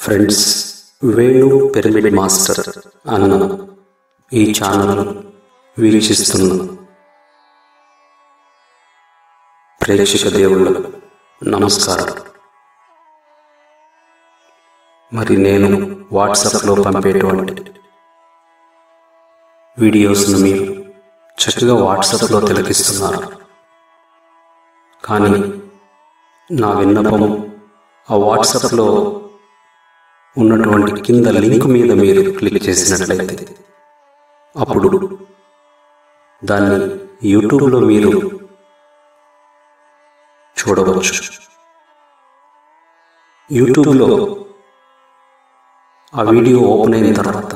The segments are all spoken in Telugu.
ఫ్రెండ్స్ వేణు పిరమిడ్ మాస్టర్ అన్న ఈ ఛానల్ వీక్షిస్తున్న ప్రేక్షక దేవుళ్ళ నమస్కారం మరి నేను వాట్సాప్లో పంపేటువంటి వీడియోస్ను మీరు చక్కగా వాట్సాప్లో తిలకిస్తున్నారు కానీ నా విన్నపం ఆ వాట్సాప్లో ఉన్నటువంటి కింద లింక్ మీద మీరు క్లిక్ చేసినట్లయితే అప్పుడు దాన్ని యూట్యూబ్లో మీరు చూడవచ్చు యూట్యూబ్లో ఆ వీడియో ఓపెన్ అయిన తర్వాత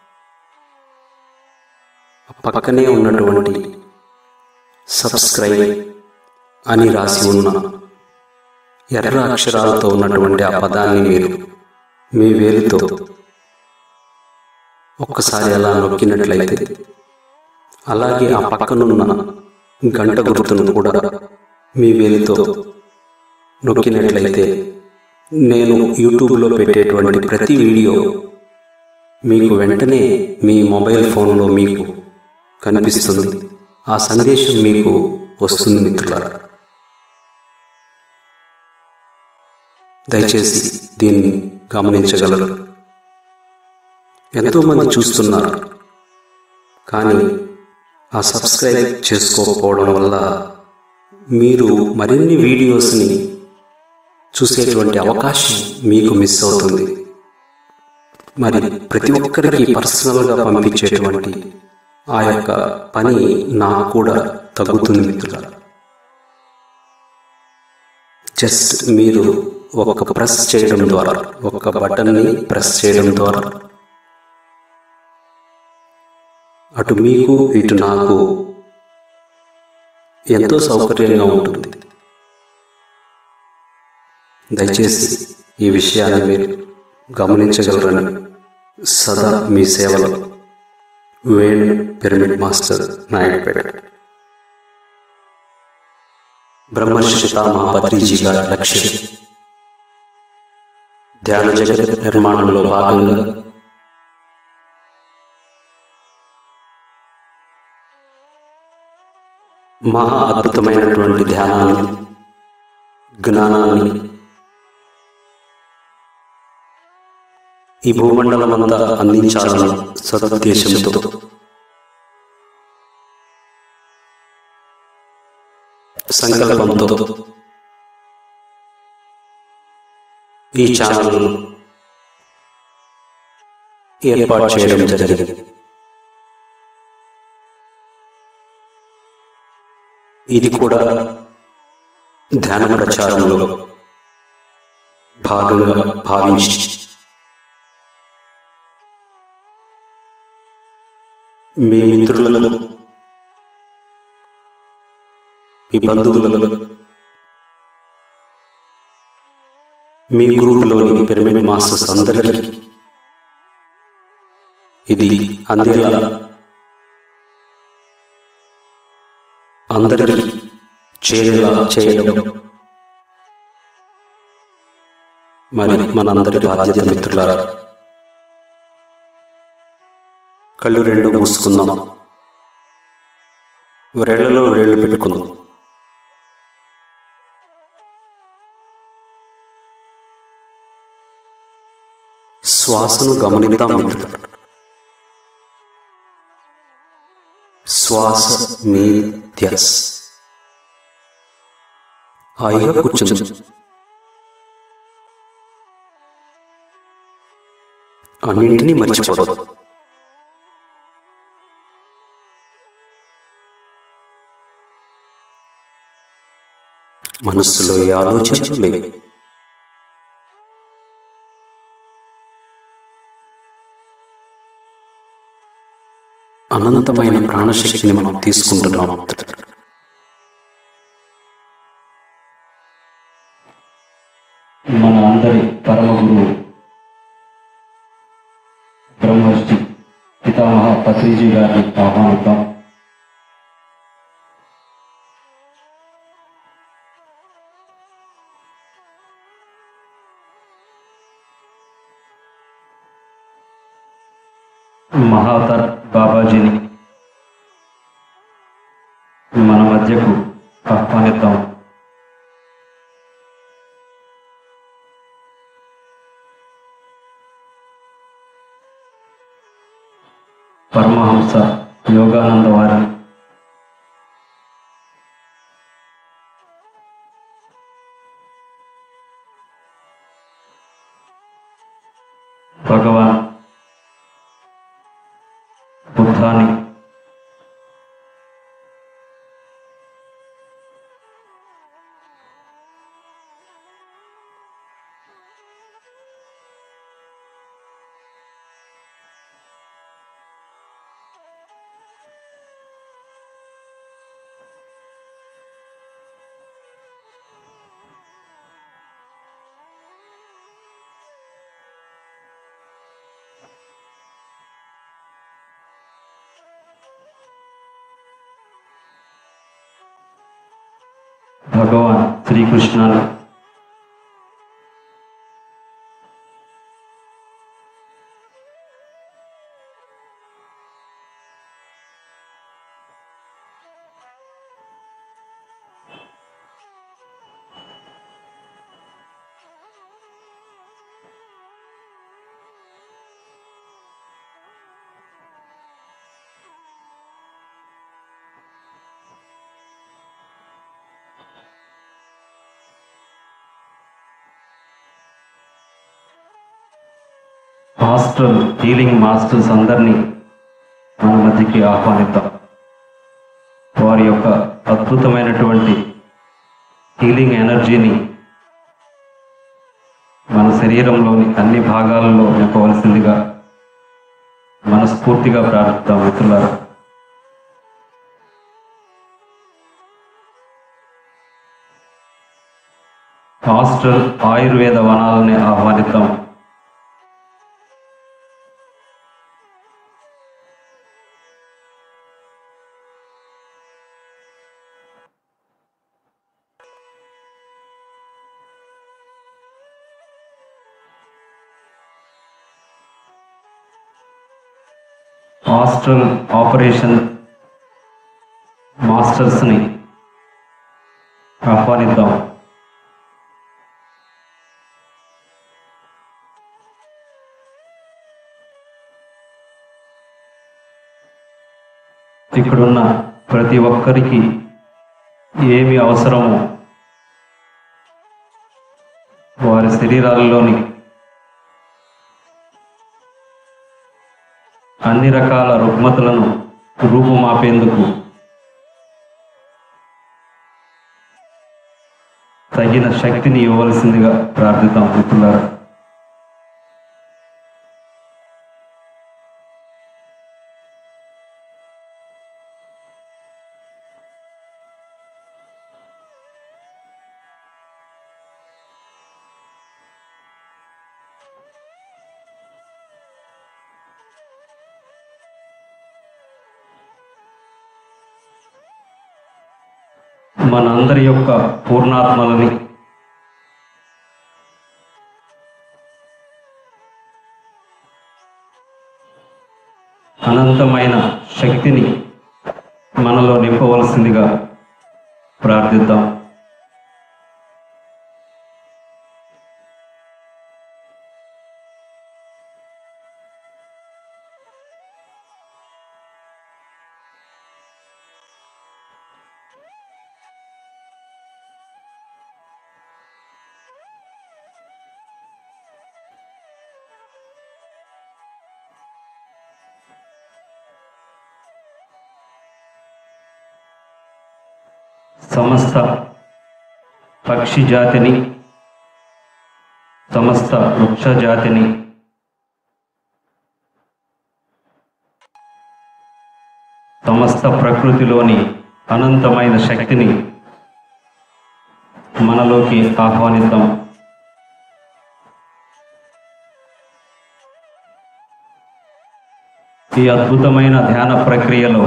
పక్కనే ఉన్నటువంటి సబ్స్క్రైబ్ అని రాసి ఉన్న ఎర్ర అక్షరాలతో ఉన్నటువంటి ఆ పదాన్ని మీరు మీ వేలితో ఒక్కసారి అలా నొక్కినట్లయితే అలాగే ఆ పక్కనున్న గంట గుర్తును కూడా మీ వేలితో నొక్కినట్లయితే నేను యూట్యూబ్లో పెట్టేటువంటి ప్రతి వీడియో మీకు వెంటనే మీ మొబైల్ ఫోన్లో మీకు కనిపిస్తుంది ఆ సందేశం మీకు వస్తుంది మిత్రులారా దయచేసి దీన్ని గమనించగలరు ఎంతోమంది చూస్తున్నారు కానీ ఆ సబ్స్క్రైబ్ చేసుకోకపోవడం వల్ల మీరు మరిన్ని వీడియోస్ని చూసేటువంటి అవకాశం మీకు మిస్ అవుతుంది మరి ప్రతి ఒక్కరికి పర్సనల్గా పంపించేటువంటి ఆ యొక్క పని నాకు కూడా తగ్గుతుంది మిత్రులారా జస్ట్ మీరు ఒక ప్రెస్ చేయడం ద్వారా ఒక బటన్ని ప్రెస్ చేయడం ద్వారా అటు మీకు ఇటు నాకు ఎంతో సౌకర్యంగా ఉంటుంది దయచేసి ఈ విషయాన్ని మీరు గమనించగలరని సదా మీ సేవలో వేణు పిరమిడ్ మాస్టర్ నాయుడుపేట బ్రహ్మర్షి మహాపత్రిజీ గారి లక్ష్యం ధ్యాన జగత్ నిర్మాణంలో భాగంగా మహా అద్భుతమైనటువంటి ధ్యానాన్ని జ్ఞానాన్ని ఈ భూమండలం అంతా అందించాలని సదుద్దేశంతో సంకల్పంతో ఈ ఛానల్ ఏర్పాటు చేయడం జరిగింది ఇది కూడా ధ్యాన ప్రచారంలో భాగంగా భావించి మీ మిత్రులలో మీ బంధువులలో మీ గ్రూపులోని పిరమిడ్ మాస్టర్స్ అందరికీ ఇది అందేలా అందరికీ చేరేలా చేయడం మరి మనందరి బాధ్యత మిత్రులారా కళ్ళు రెండు మూసుకుందాం వ్రేళ్లలో వేళ్ళు పెట్టుకుందాం శ్వాసను గమనిద్దాం మిత్రులారా శ్వాస మీ ధ్యాస హాయిగా కూర్చుంది అన్నింటినీ మర్చిపోవడం మనస్సులో ఏ ఆలోచనలు లేవు అనంతమైన ప్రాణశక్తిని మనం తీసుకుంటున్నాం మన అందరి పరమ గురువు బ్రహ్మర్షి పితామహ పత్రిజీ గారిని ఆహ్వానిద్దాం మహావతార్ బాబాజీని మన మధ్యకు ఆహ్వానిద్దాం పరమహంస యోగానంద వారిని భగవాన్ బుద్ధాని భగవాన్ శ్రీకృష్ణాన్ని హాస్టల్ హీలింగ్ మాస్టర్స్ అందరినీ మన మధ్యకి ఆహ్వానిద్దాం వారి యొక్క అద్భుతమైనటువంటి హీలింగ్ ఎనర్జీని మన శరీరంలోని అన్ని భాగాలలో నింపవలసిందిగా మనస్ఫూర్తిగా ప్రార్థిద్దాం మిత్రులారా హాస్టల్ ఆయుర్వేద వనాలని ఆహ్వానిద్దాం హాస్టల్ ఆపరేషన్ మాస్టర్స్ని ఆహ్వానిద్దాం ఇక్కడున్న ప్రతి ఒక్కరికి ఏమి అవసరమో వారి శరీరాల్లోని అన్ని రకాల రుగ్మతలను రూపుమాపేందుకు తగిన శక్తిని ఇవ్వవలసిందిగా ప్రార్థిద్దాం మిత్రులారా మనందరి యొక్క పూర్ణాత్మలని అనంతమైన శక్తిని మనలో నింపవలసిందిగా ప్రార్థిద్దాం సమస్త పక్షి జాతిని సమస్త వృక్ష జాతిని సమస్త ప్రకృతిలోని అనంతమైన శక్తిని మనలోకి ఆహ్వానిద్దాం ఈ అద్భుతమైన ధ్యాన ప్రక్రియలో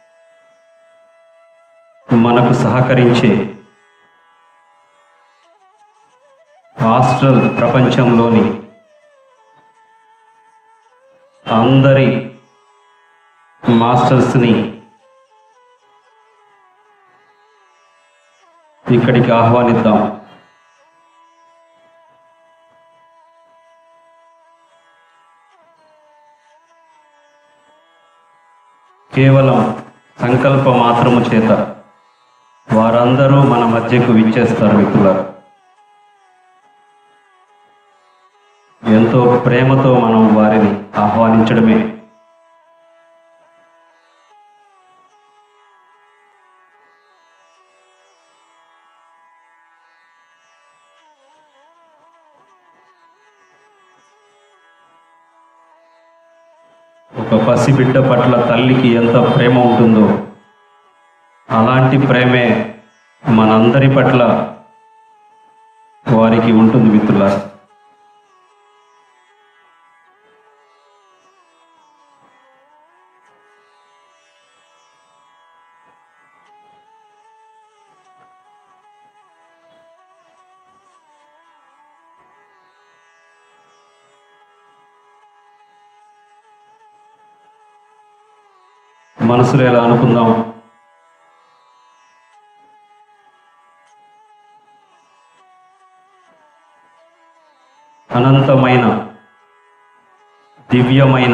మనకు సహకరించే హాస్టల్ ప్రపంచంలోని అందరి మాస్టర్స్ని ఇక్కడికి ఆహ్వానిద్దాం కేవలం సంకల్ప మాత్రము చేత వారందరూ మన మధ్యకు విచ్చేస్తారు మిత్రులారు ఎంతో ప్రేమతో మనం వారిని ఆహ్వానించడమే ఒక పసిబిడ్డ పట్ల తల్లికి ఎంత ప్రేమ ఉంటుందో అలాంటి ప్రేమే మనందరి పట్ల వారికి ఉంటుంది మిత్రులారా మనసులో ఎలా అనుకుందాం అనంతమైన దివ్యమైన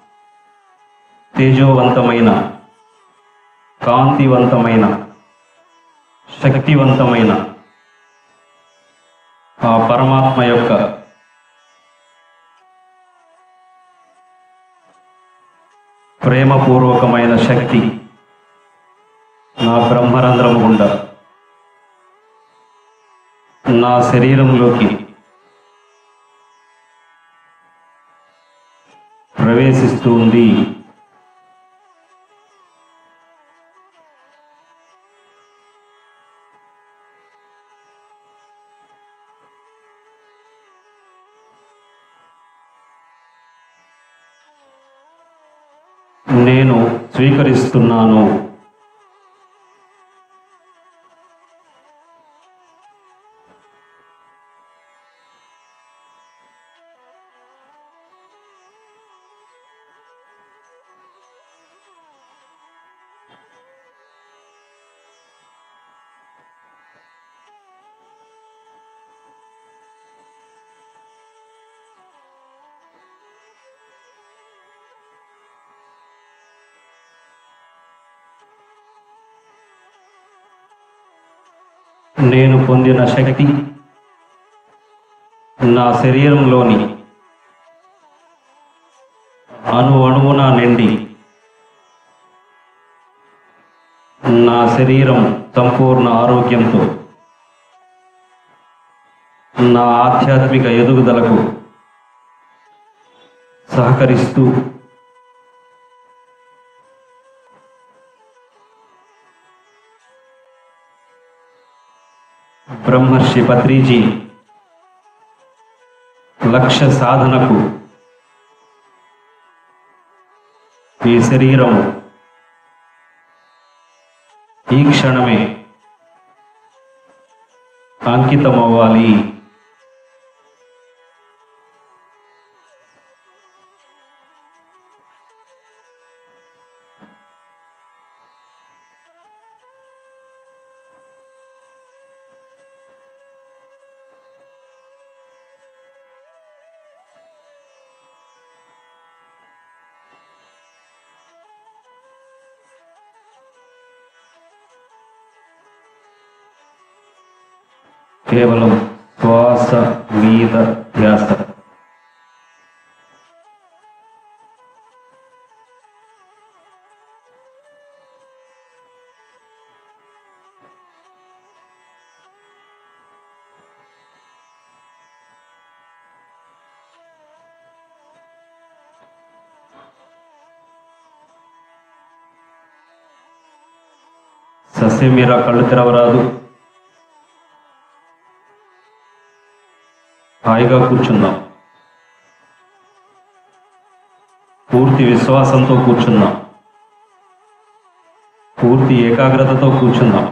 తేజోవంతమైన కాంతివంతమైన శక్తివంతమైన ఆ పరమాత్మ యొక్క ప్రేమపూర్వకమైన శక్తి నా బ్రహ్మరంధ్రము గుండా నా శరీరంలోకి ప్రవేశిస్తుంది నేను స్వీకరిస్తున్నాను నేను పొందిన శక్తి నా శరీరంలోని అణు అణువున నిండి నా శరీరం సంపూర్ణ ఆరోగ్యంతో నా ఆధ్యాత్మిక ఎదుగుదలకు సహకరిస్తూ బ్రహ్మర్షి పత్రిజీ లక్ష్య సాధనకు ఈ శరీరం ఈ క్షణమే అంకితమవ్వాలి కేవలం శ్వాస మీద ధ్యాస సస్యమీర కళ్ళు తెరవరాదు హాయిగా కూర్చుందాం పూర్తి విశ్వాసంతో కూర్చుందాం పూర్తి ఏకాగ్రతతో కూర్చుందాం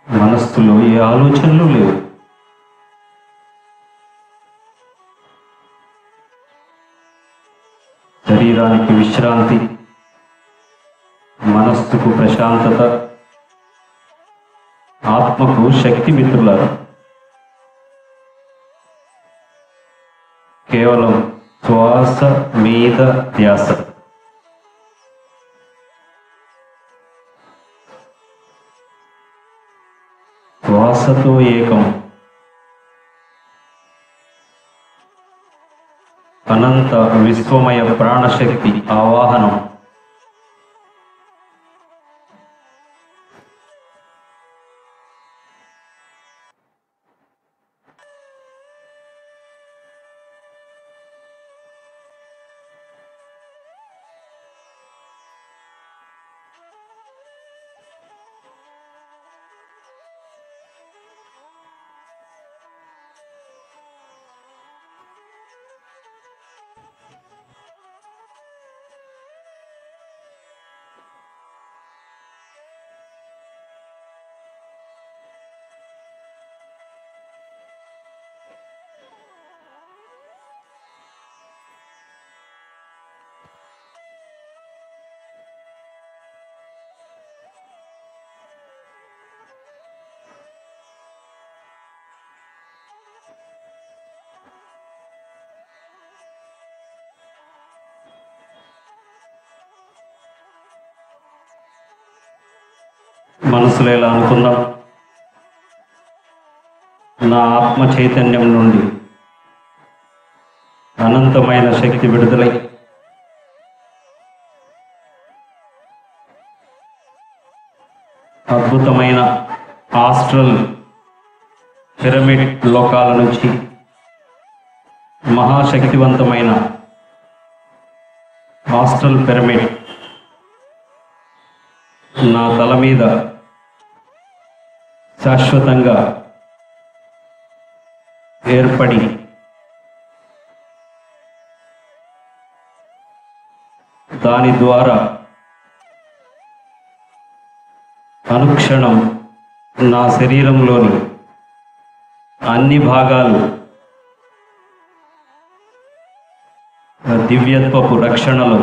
మనస్సులో ఏ ఆలోచనలు లేవు శరీరానికి విశ్రాంతి మనస్సుకు ప్రశాంతత ఆత్మకు శక్తి మిత్రులారు కేవలం శ్వాస మీద ధ్యాస శ్వాసతో ఏకం అనంత విశ్వమయ ప్రాణశక్తి ఆవాహనం మనసులో ఎలా అనుకుందాం నా ఆత్మ చైతన్యం నుండి అనంతమైన శక్తి విడుదలై అద్భుతమైన ఆస్ట్రల్ పిరమిడ్ లోకాల నుంచి మహాశక్తివంతమైన ఆస్ట్రల్ పిరమిడ్ నా తల మీద శాశ్వతంగా ఏర్పడి దాని ద్వారా అనుక్షణం నా శరీరంలోని అన్ని భాగాలు దివ్యత్వపు రక్షణలో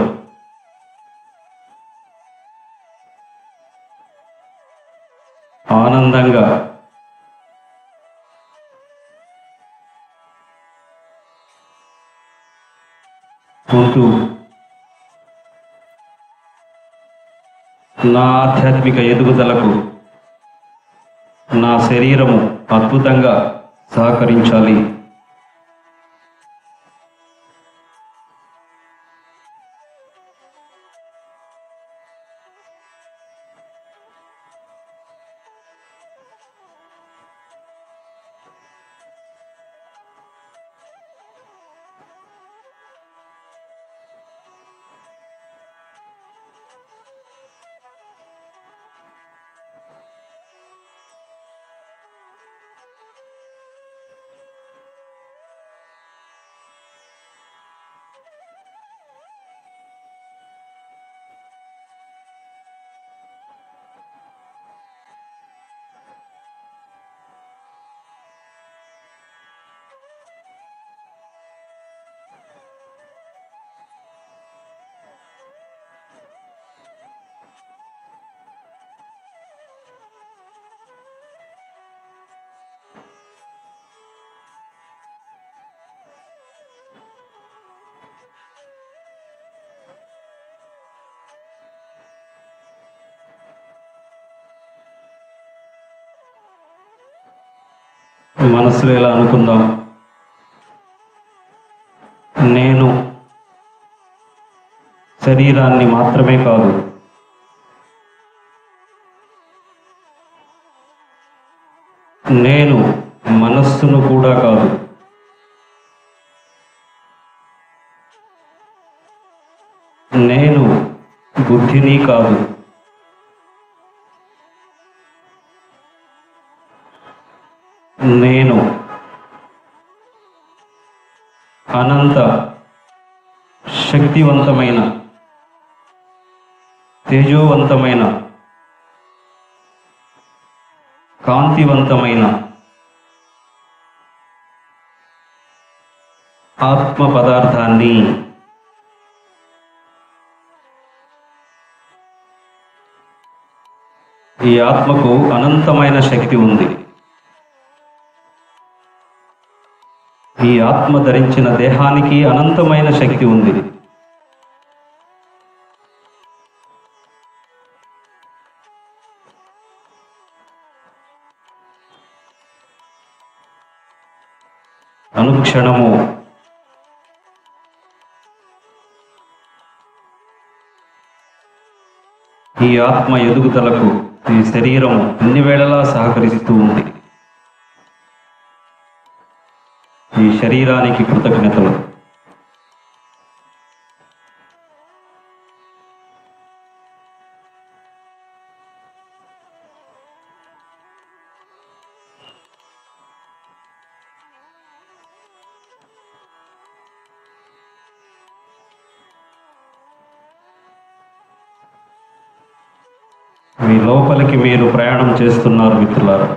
ఆనందంగా ఉంటూ నా ఆధ్యాత్మిక ఎదుగుదలకు నా శరీరము అద్భుతంగా సహకరించాలి మనసులో ఎలా అనుకుందాం నేను శరీరాన్ని మాత్రమే కాదు నేను మనస్సును కూడా కాదు నేను బుద్ధిని కాదు నేను అనంత శక్తివంతమైన తేజోవంతమైన కాంతివంతమైన ఆత్మ పదార్థాన్ని ఈ ఆత్మకు అనంతమైన శక్తి ఉంది ఈ ఆత్మ ధరించిన దేహానికి అనంతమైన శక్తి ఉంది అనుక్షణము ఈ ఆత్మ ఎదుగుదలకు ఈ శరీరం అన్ని వేళలా సహకరిస్తూ ఉంది ఈ శరీరానికి కృతజ్ఞతలు మీ లోపలికి మీరు ప్రయాణం చేస్తున్నారు మిత్రులారా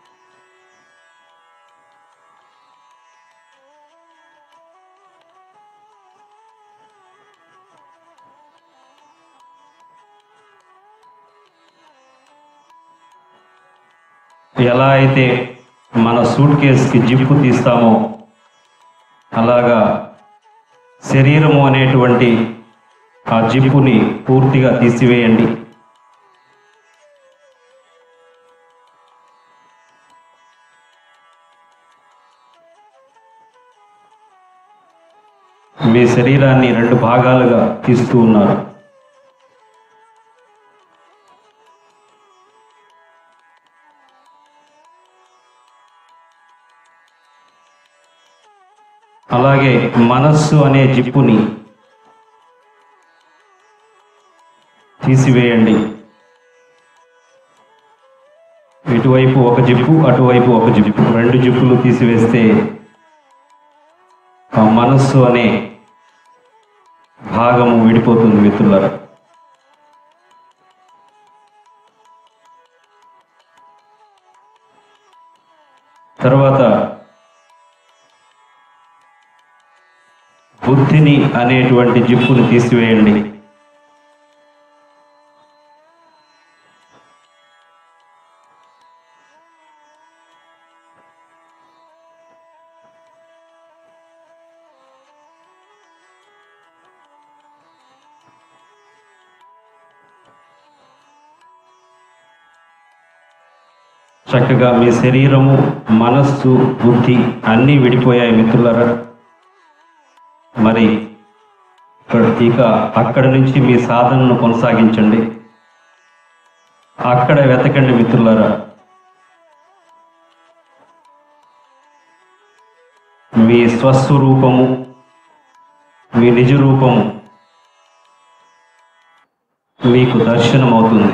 ఎలా అయితే మన సూట్ కేసుకి జిప్పు తీస్తామో అలాగా శరీరము అనేటువంటి ఆ జిప్పుని పూర్తిగా తీసివేయండి మీ శరీరాన్ని రెండు భాగాలుగా తీస్తూ ఉన్నారు అలాగే మనస్సు అనే జిప్పుని తీసివేయండి ఇటువైపు ఒక జిప్పు అటువైపు ఒక జిప్పు రెండు జిప్పులు తీసివేస్తే ఆ మనస్సు అనే భాగము విడిపోతుంది మిత్రులారా తర్వాత బుద్ధిని అనేటువంటి జిప్పుని తీసివేయండి చక్కగా మీ శరీరము మనస్సు బుద్ధి అన్నీ విడిపోయాయి మిత్రులారా మరి ఇక్కడ ఇక అక్కడి నుంచి మీ సాధనను కొనసాగించండి అక్కడ వెతకండి మిత్రులారా మీ స్వస్వరూపము మీ నిజ రూపము మీకు దర్శనం అవుతుంది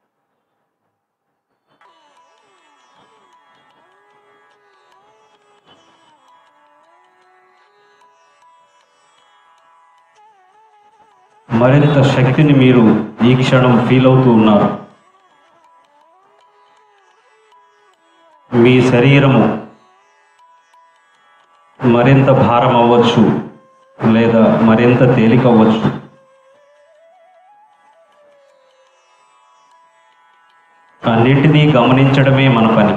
మరింత శక్తిని మీరు ఈ క్షణం ఫీల్ అవుతూ ఉన్నారు మీ శరీరము మరింత భారం అవ్వచ్చు లేదా మరింత తేలిక అవ్వచ్చు అన్నింటినీ గమనించడమే మన పని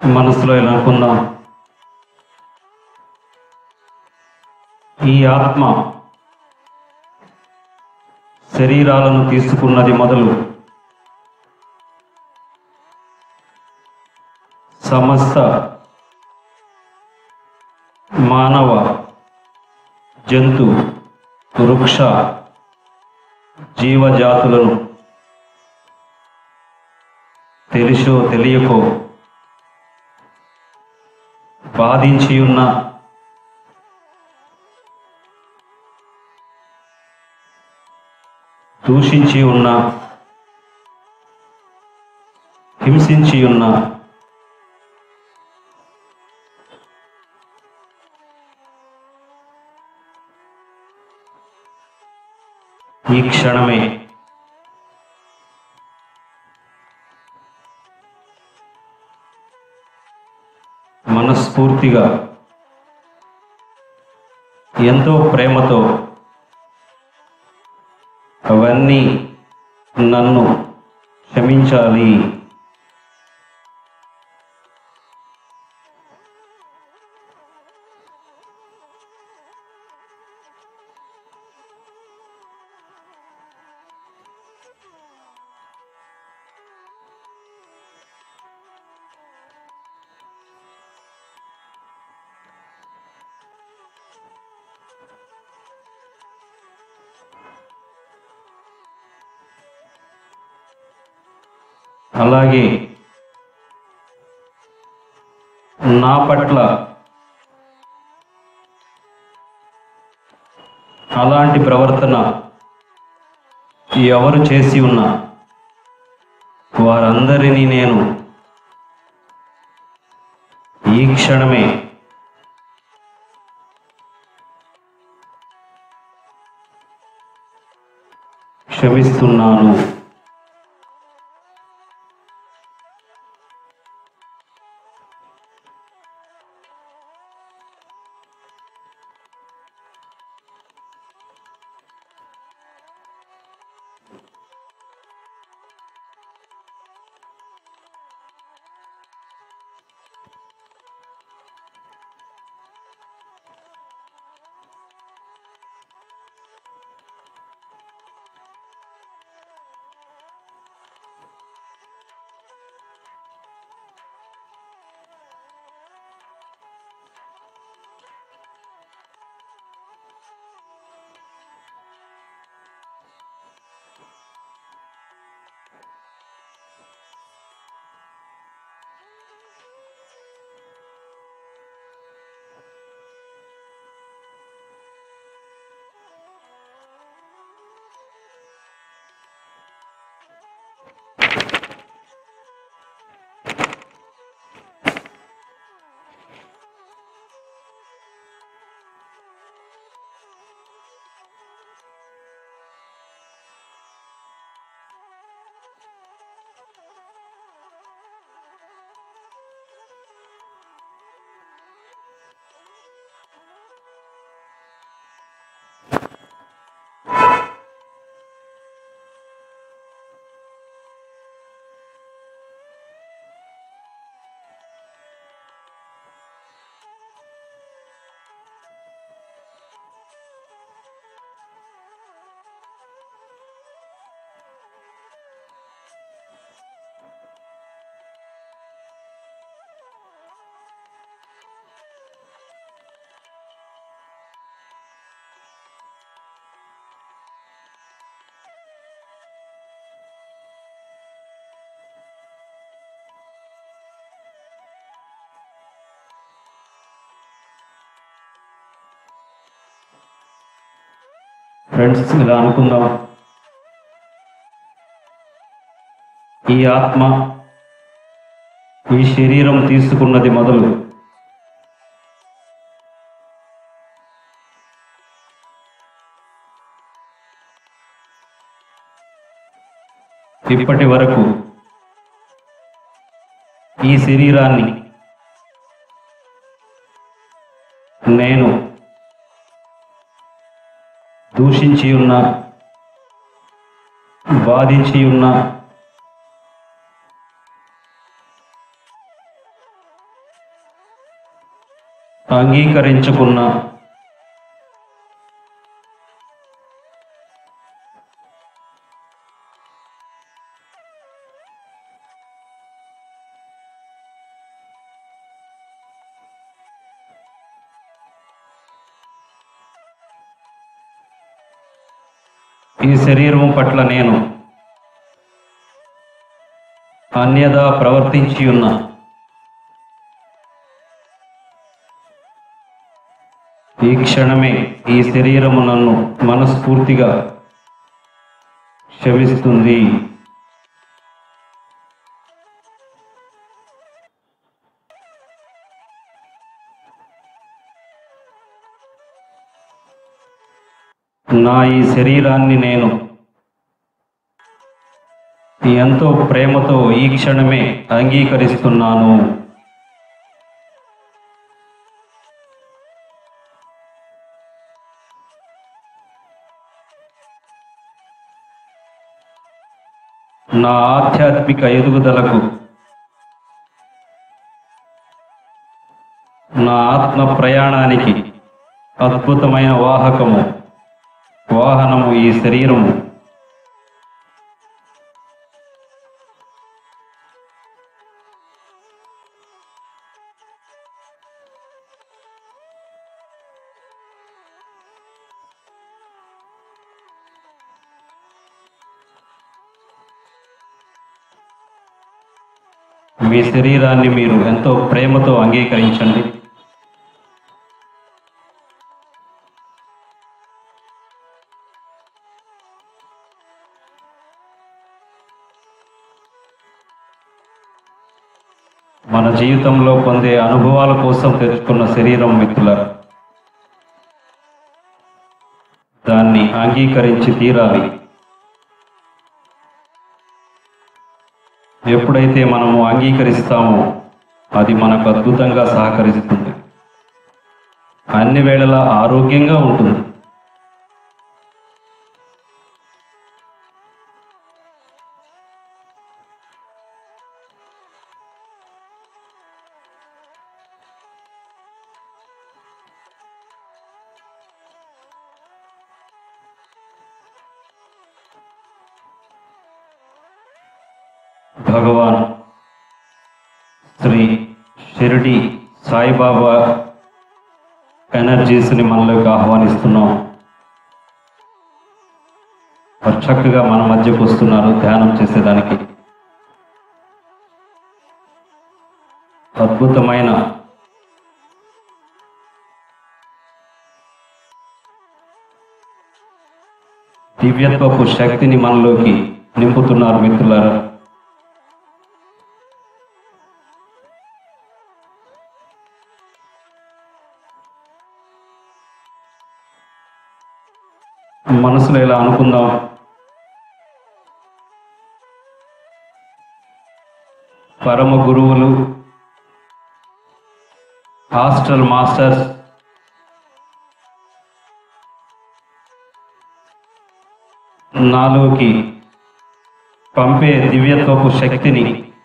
మనసులో ఇలా అనుకుందాం ఈ ఆత్మ శరీరాలను తీసుకున్నది మొదలు సమస్త మానవ జంతు వృక్ష జీవజాతులను తెలుసో తెలియకో బాధించి ఉన్న దూషించి ఉన్న హింసించి ఉన్న ఈ క్షణమే మనస్ఫూర్తిగా ఎంతో ప్రేమతో అవన్నీ నన్ను క్షమించాలి అలాగే నా పట్ల అలాంటి ప్రవర్తన ఎవరు చేసి ఉన్నా వారందరినీ నేను ఈ క్షణమే క్షమిస్తున్నాను ఫ్రెండ్స్ ఇలా అనుకుందాం ఈ ఆత్మ ఈ శరీరం తీసుకున్నది మొదలు ఇప్పటి వరకు ఈ శరీరాన్ని నేను దూషించి ఉన్న బాధించి ఉన్న అంగీకరించుకున్న ఈ శరీరం పట్ల నేను అన్యదా ప్రవర్తించి ఉన్న ఈ క్షణమే ఈ శరీరము నన్ను మనస్ఫూర్తిగా క్షమిస్తుంది నా ఈ శరీరాన్ని నేను ఎంతో ప్రేమతో ఈ క్షణమే అంగీకరిస్తున్నాను నా ఆధ్యాత్మిక ఎదుగుదలకు నా ఆత్మ ప్రయాణానికి అద్భుతమైన వాహకము వాహనము ఈ శరీరము మీ శరీరాన్ని మీరు ఎంతో ప్రేమతో అంగీకరించండి మన జీవితంలో పొందే అనుభవాల కోసం తెచ్చుకున్న శరీరం మిత్రుల దాన్ని అంగీకరించి తీరాలి ఎప్పుడైతే మనము అంగీకరిస్తామో అది మనకు అద్భుతంగా సహకరిస్తుంది అన్ని వేళలా ఆరోగ్యంగా ఉంటుంది భగవాన్ శ్రీ షిరిడి సాయిబాబా ఎనర్జీస్ని మనలోకి ఆహ్వానిస్తున్నాం వారు చక్కగా మన మధ్యకు వస్తున్నారు ధ్యానం చేసేదానికి అద్భుతమైన దివ్యత్వపు శక్తిని మనలోకి నింపుతున్నారు మిత్రులారా మనసులో ఇలా అనుకుందాం పరమ గురువులు హాస్టల్ మాస్టర్స్ నాలోకి పంపే దివ్యత్వపు శక్తిని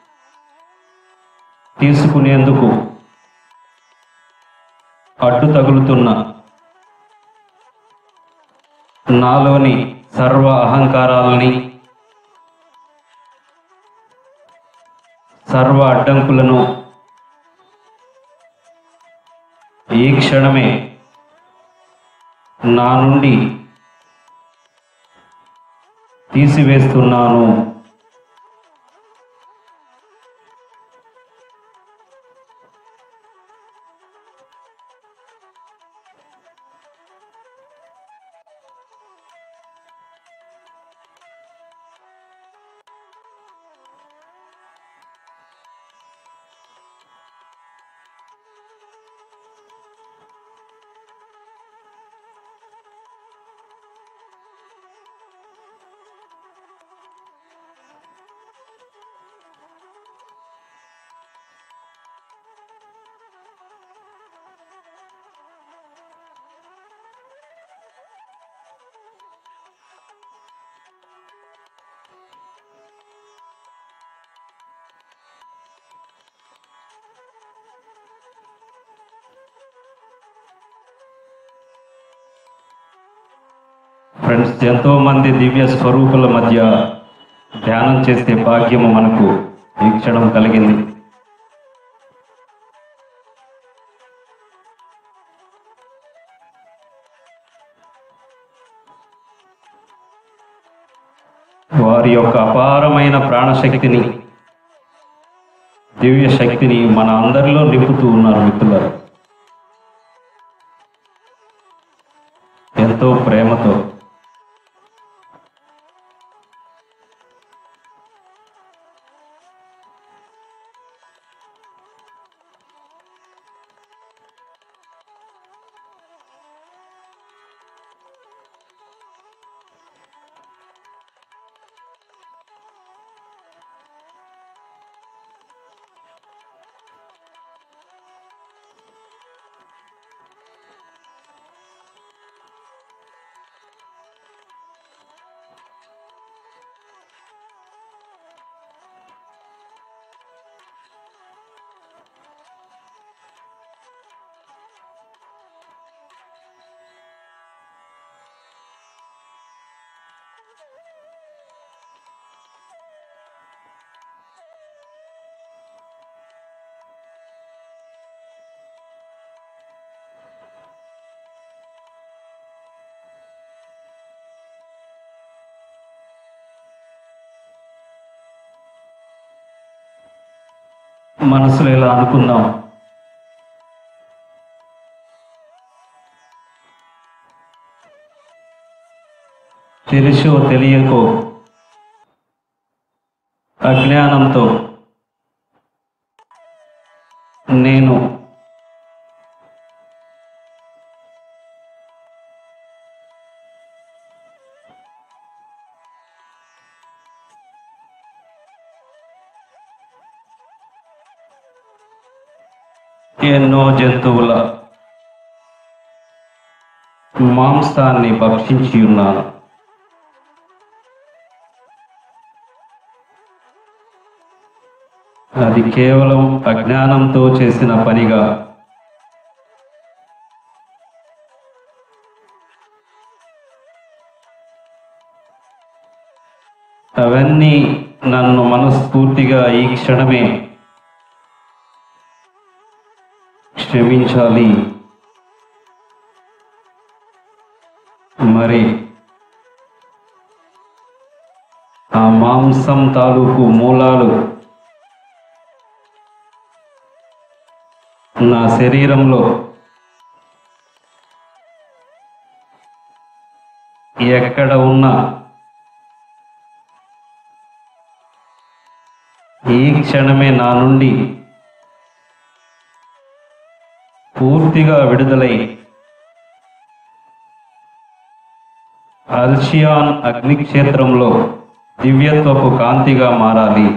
తీసుకునేందుకు అడ్డు తగులుతున్న నాలోని సర్వ అహంకారాలని సర్వ అడ్డంకులను ఈ క్షణమే నా నుండి తీసివేస్తున్నాను ఫ్రెండ్స్ ఎంతో మంది దివ్య స్వరూపుల మధ్య ధ్యానం చేసే భాగ్యము మనకు ఈ క్షణం కలిగింది వారి యొక్క అపారమైన ప్రాణశక్తిని దివ్య శక్తిని మన అందరిలో నింపుతూ ఉన్నారు మిత్రులారు ఎంతో ప్రేమతో మనసులో ఇలా అనుకుందాం తెలుసో తెలియకో అజ్ఞానంతో నేను ఎన్నో జంతువుల మాంసాన్ని భక్షించి ఉన్నాను అది కేవలం అజ్ఞానంతో చేసిన పనిగా అవన్నీ నన్ను మనస్ఫూర్తిగా ఈ క్షణమే క్షమించాలి మరి ఆ మాంసం తాలూకు మూలాలు నా శరీరంలో ఎక్కడ ఉన్నా ఈ క్షణమే నా నుండి పూర్తిగా విడుదలై అల్షియాన్ అగ్నిక్షేత్రంలో దివ్యత్వపు కాంతిగా మారాలి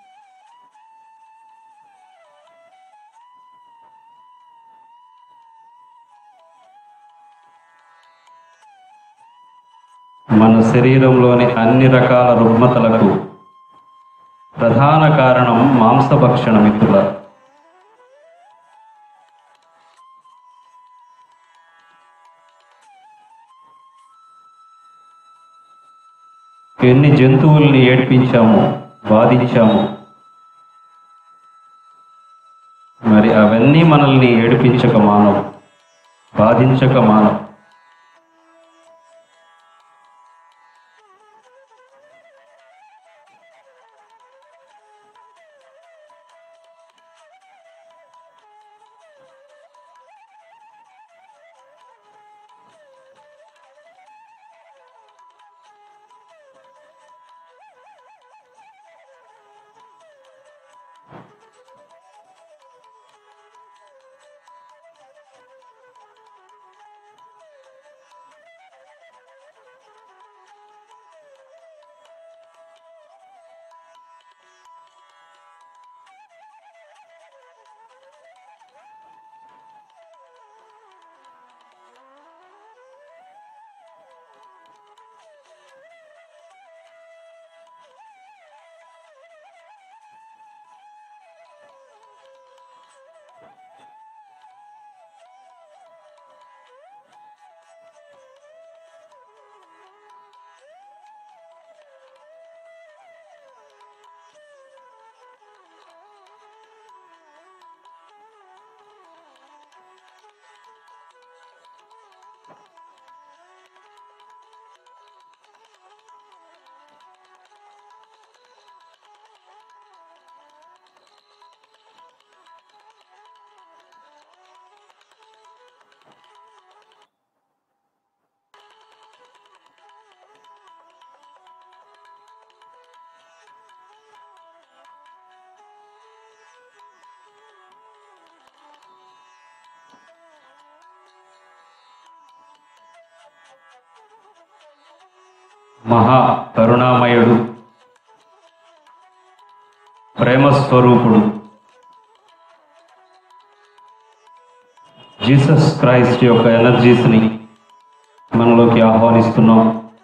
మన శరీరంలోని అన్ని రకాల రుగ్మతలకు ప్రధాన కారణం మాంసభక్షణ మిత్రుల ఎన్ని జంతువుల్ని ఏడ్పించాము బాధించాము మరి అవన్నీ మనల్ని ఏడిపించక మానవు బాధించక మానవు మహా కరుణామయుడు ప్రేమస్వరూపుడు జీసస్ క్రైస్ట్ యొక్క ఎనర్జీస్ని మనలోకి ఆహ్వానిస్తున్నాం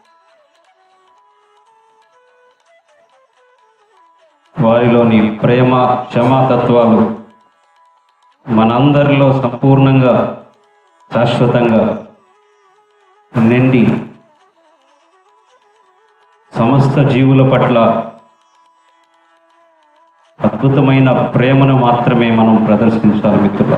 వారిలోని ప్రేమ క్షమాతత్వాలు మనందరిలో సంపూర్ణంగా శాశ్వతంగా నిండి సమస్త జీవుల పట్ల అద్భుతమైన ప్రేమను మాత్రమే మనం ప్రదర్శించాలి మిత్రుల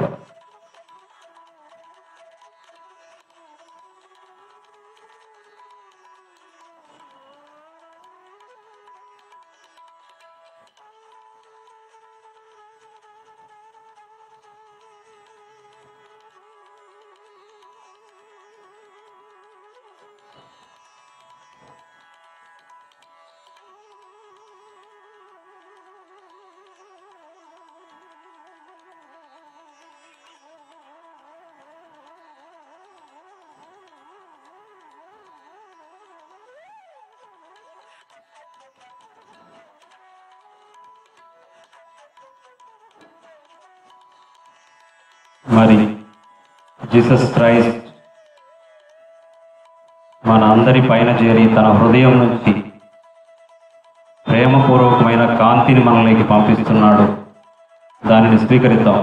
మరి జీసస్ క్రైస్ట్ మన అందరి పైన చేరి తన హృదయం నుంచి ప్రేమపూర్వకమైన కాంతిని మనలోకి పంపిస్తున్నాడు దానిని స్వీకరిద్దాం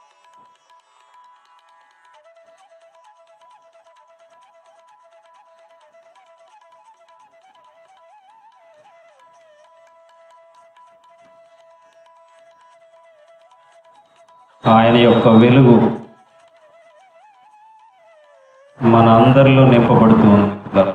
ఆయన యొక్క వెలుగు మన అందరిలో నింపబడుతూ ఉంది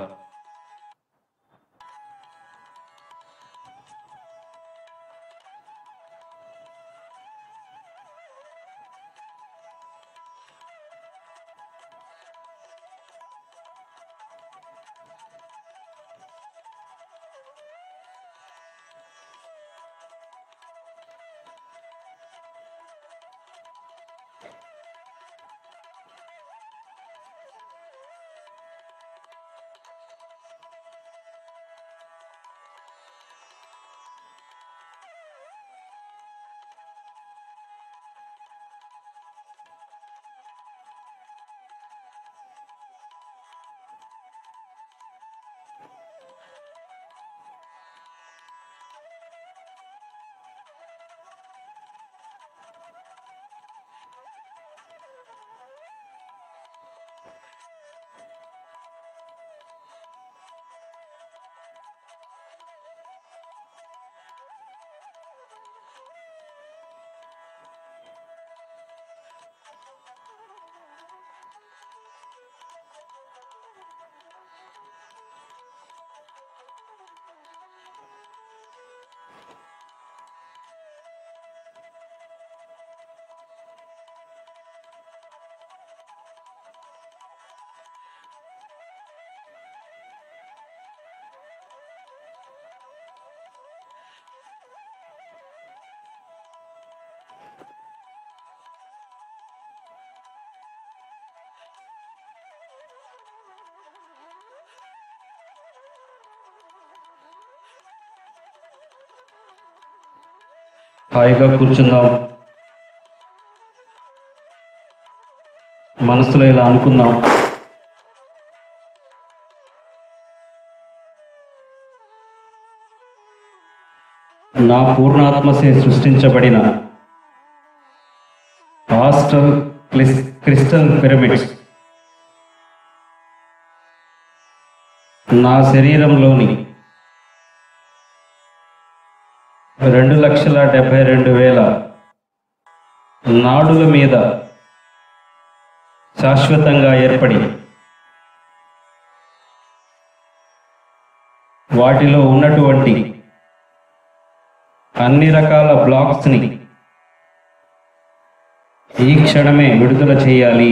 హాయిగా కూర్చుందాం మనసులో ఇలా అనుకుందాం నా పూర్ణాత్మసే సృష్టించబడిన హాస్టల్ క్లిస్ క్రిస్టల్ పిరమిడ్స్ నా శరీరంలోని రెండు లక్షల డెబ్బై రెండు వేల నాడుల మీద శాశ్వతంగా ఏర్పడి వాటిలో ఉన్నటువంటి అన్ని రకాల బ్లాక్స్ని ఈ క్షణమే విడుదల చేయాలి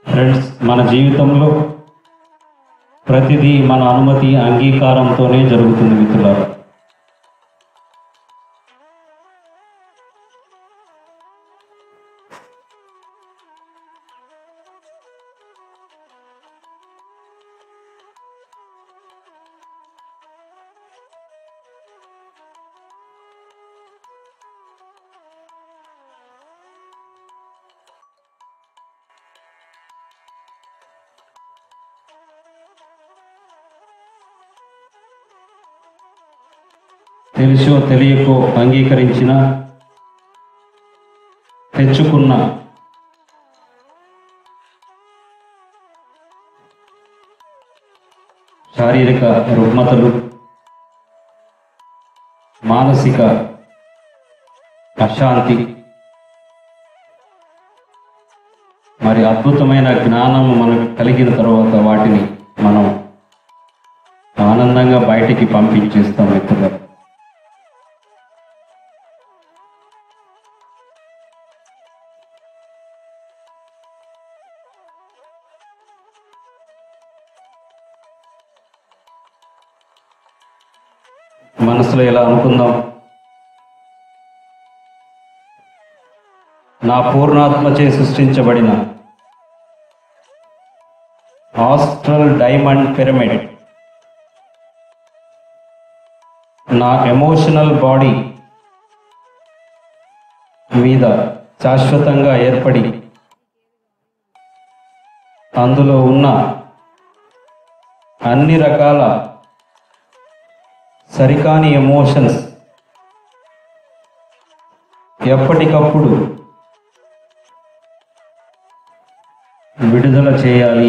ఫ్రెండ్స్ మన జీవితంలో ప్రతిదీ మన అనుమతి అంగీకారంతోనే జరుగుతుంది మిత్రులారా తెలుసో తెలియకో అంగీకరించిన తెచ్చుకున్న శారీరక రుగ్మతలు మానసిక అశాంతి మరి అద్భుతమైన జ్ఞానం మనకు కలిగిన తర్వాత వాటిని మనం ఆనందంగా బయటికి పంపించేస్తాం మిత్రులు మనసులో ఇలా అనుకుందాం నా పూర్ణాత్మచే సృష్టించబడిన ఆస్ట్రల్ డైమండ్ పిరమిడ్ నా ఎమోషనల్ బాడీ మీద శాశ్వతంగా ఏర్పడి అందులో ఉన్న అన్ని రకాల సరికాని ఎమోషన్స్ ఎప్పటికప్పుడు విడుదల చేయాలి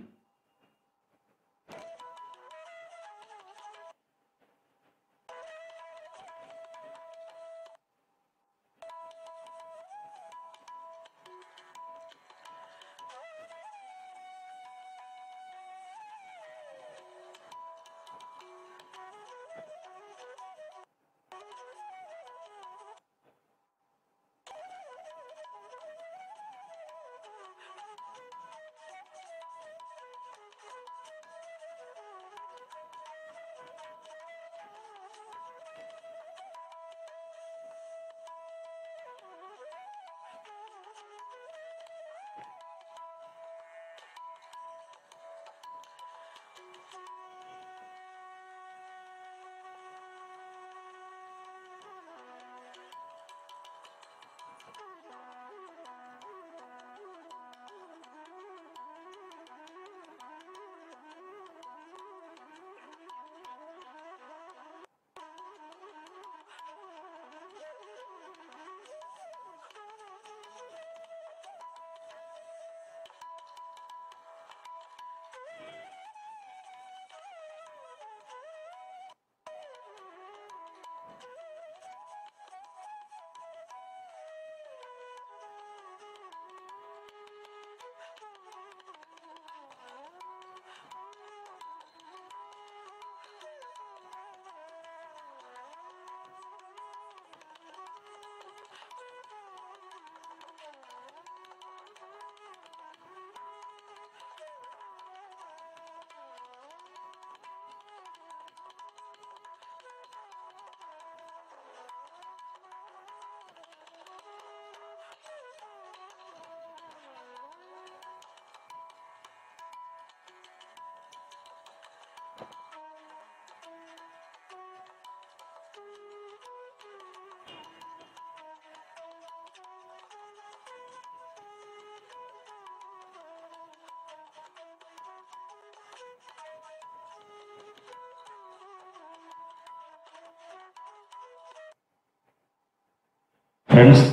ఫ్రెండ్స్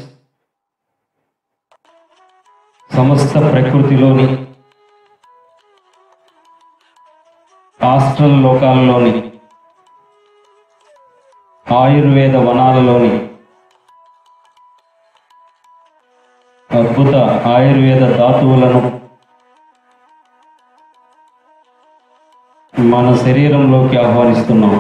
సమస్త ప్రకృతిలోని ఆస్ట్రల్ లోకాలలోని ఆయుర్వేద వనాలలోని అద్భుత ఆయుర్వేద ధాతువులను మన శరీరంలోకి ఆహ్వానిస్తున్నాం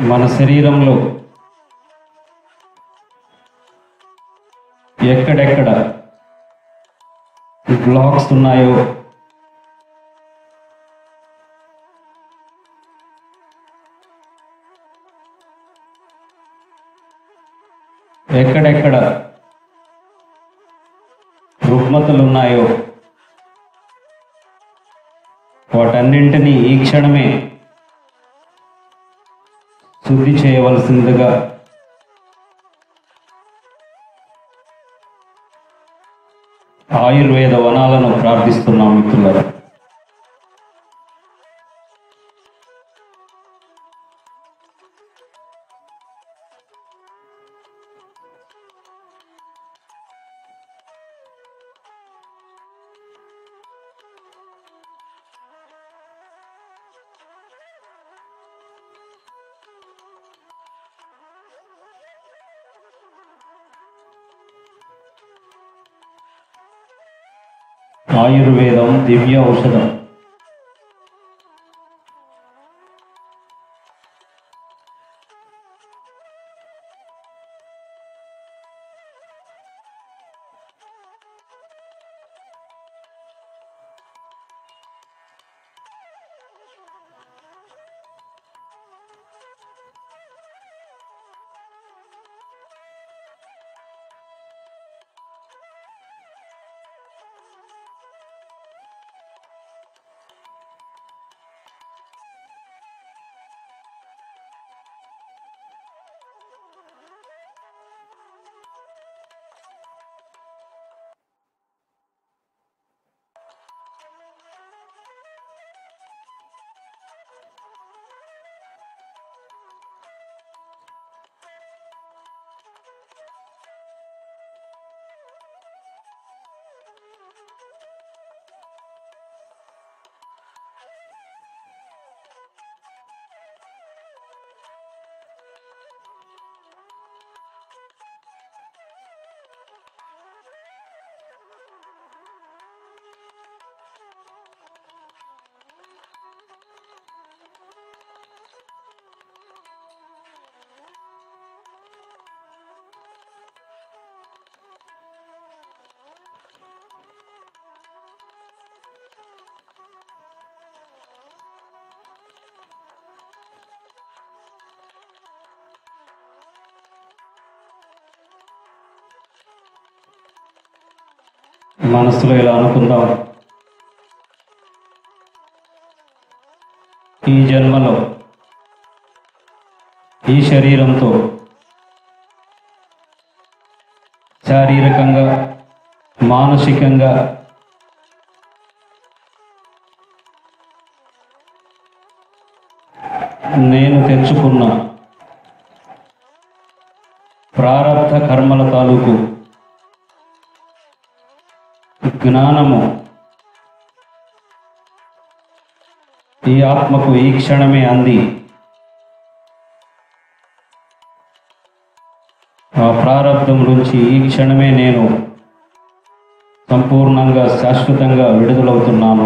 మన శరీరంలో ఎక్కడెక్కడ బ్లాక్స్ ఉన్నాయో ఎక్కడెక్కడ రుగ్మతలు ఉన్నాయో వాటన్నింటినీ ఈ క్షణమే శుద్ధి చేయవలసిందిగా ఆయుర్వేద వనాలను ప్రార్థిస్తున్నాం మిత్రులారా ఆయుర్వేదం దివ్య ఔషధం మనసులో ఇలా అనుకుందాం ఈ జన్మలో ఈ శరీరంతో శారీరకంగా మానసికంగా నేను తెచ్చుకున్న ప్రారబ్ధ కర్మల తాలూకు జ్ఞానము ఈ ఆత్మకు ఈ క్షణమే అంది ఆ ప్రారంధం నుంచి ఈ క్షణమే నేను సంపూర్ణంగా శాశ్వతంగా విడుదలవుతున్నాను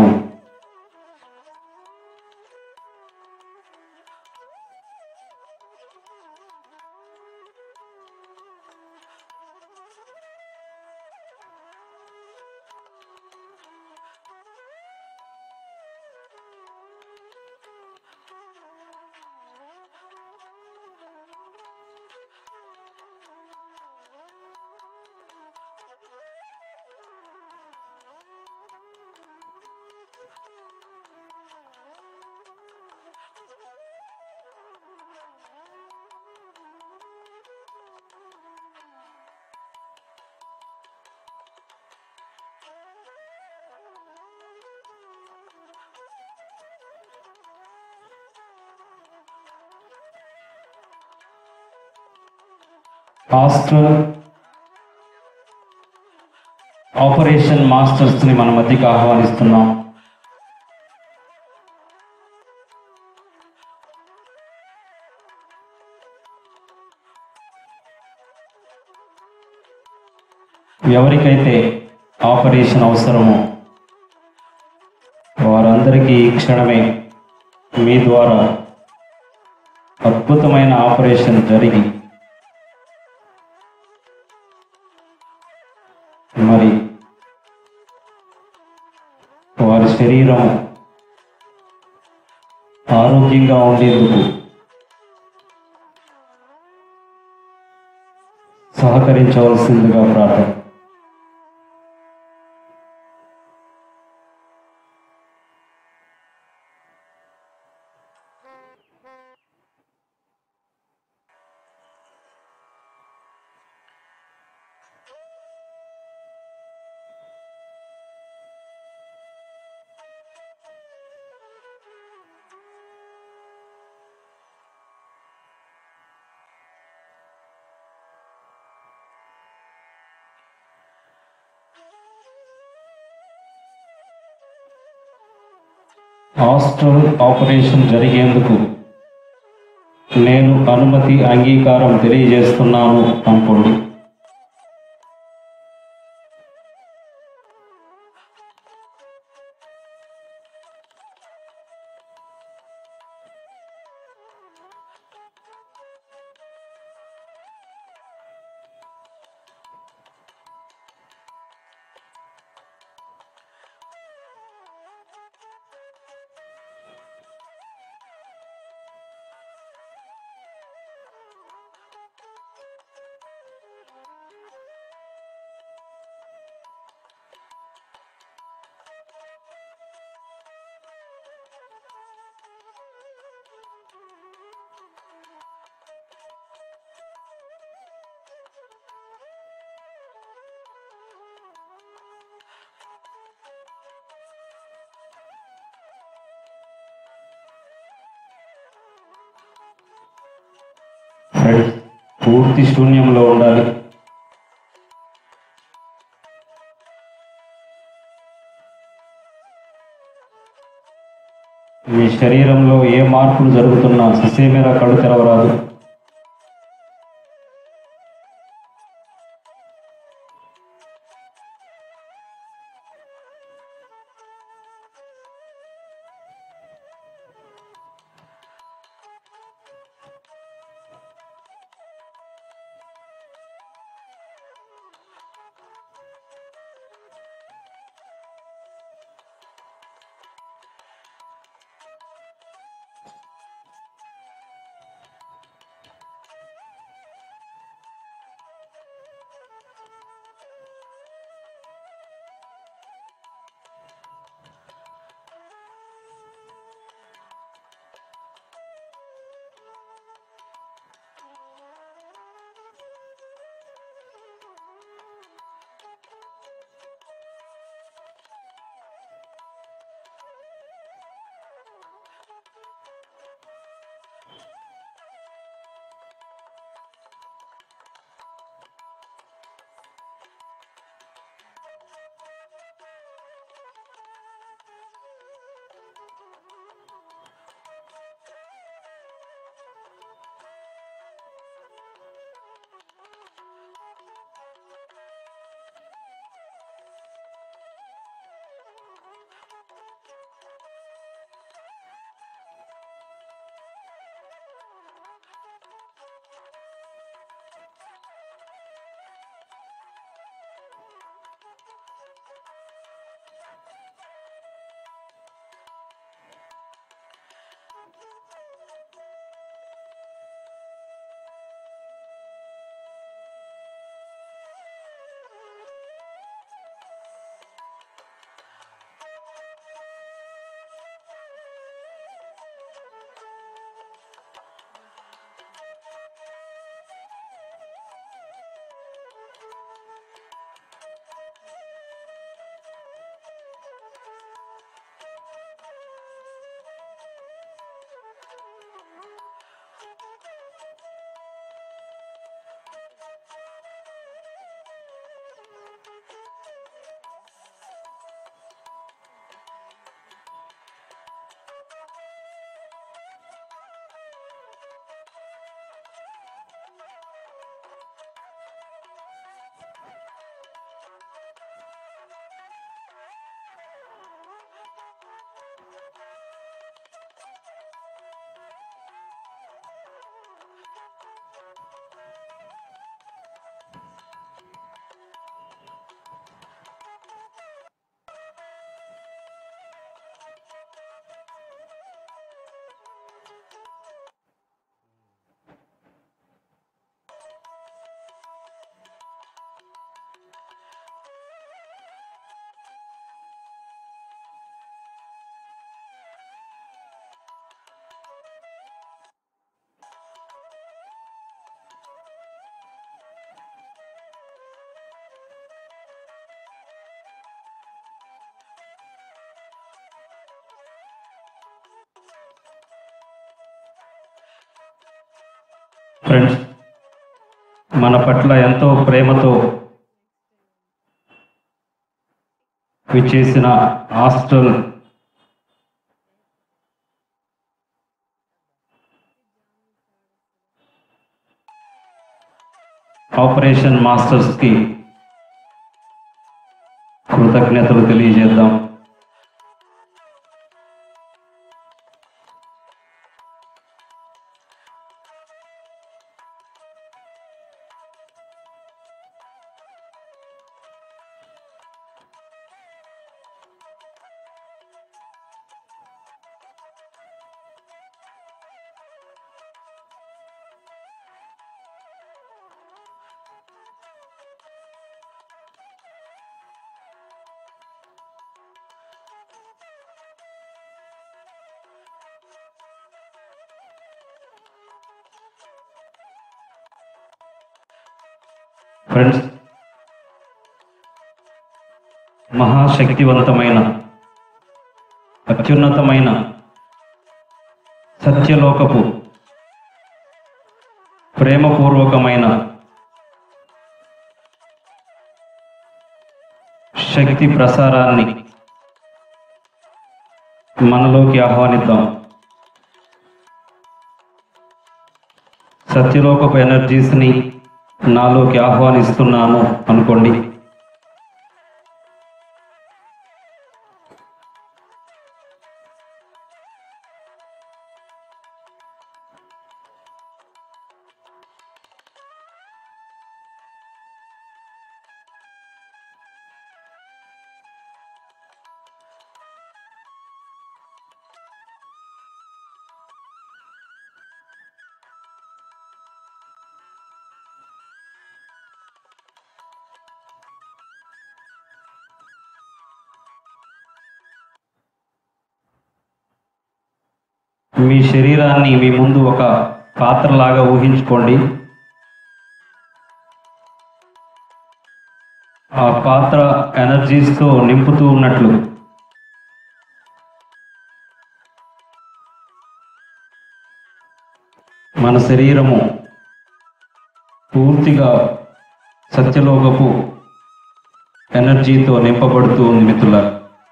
హాస్టల్ ఆపరేషన్ మాస్టర్స్ని మన మధ్యకి ఆహ్వానిస్తున్నాం ఎవరికైతే ఆపరేషన్ అవసరమో వారందరికీ ఈ క్షణమే మీ ద్వారా అద్భుతమైన ఆపరేషన్ జరిగి మరి వారి శరీరం ఆరోగ్యంగా ఉండేందుకు సహకరించవలసిందిగా ప్రార్థన హాస్టల్ ఆపరేషన్ జరిగేందుకు నేను అనుమతి అంగీకారం తెలియజేస్తున్నాను అనుకోండి ఫ్రెండ్స్ పూర్తి శూన్యంలో ఉండాలి మీ శరీరంలో ఏ మార్పులు జరుగుతున్నా ససేమిరా కళ్ళు తెరవరాదు ఫ్రెండ్స్ మన పట్ల ఎంతో ప్రేమతో విచ్చేసిన హాస్టల్ ఆపరేషన్ మాస్టర్స్కి కృతజ్ఞతలు తెలియజేద్దాం ఫ్రెండ్స్ మహాశక్తివంతమైన అత్యున్నతమైన సత్యలోకపు ప్రేమపూర్వకమైన శక్తి ప్రసారాన్ని మనలోకి ఆహ్వానిద్దాం సత్యలోకపు ఎనర్జీస్ని నాలోకి ఆహ్వానిస్తున్నాను అనుకోండి మీ శరీరాన్ని మీ ముందు ఒక పాత్రలాగా ఊహించుకోండి ఆ పాత్ర ఎనర్జీస్తో నింపుతూ ఉన్నట్లు మన శరీరము పూర్తిగా సత్యలోకపు ఎనర్జీతో నింపబడుతూ ఉంది మిత్రులారా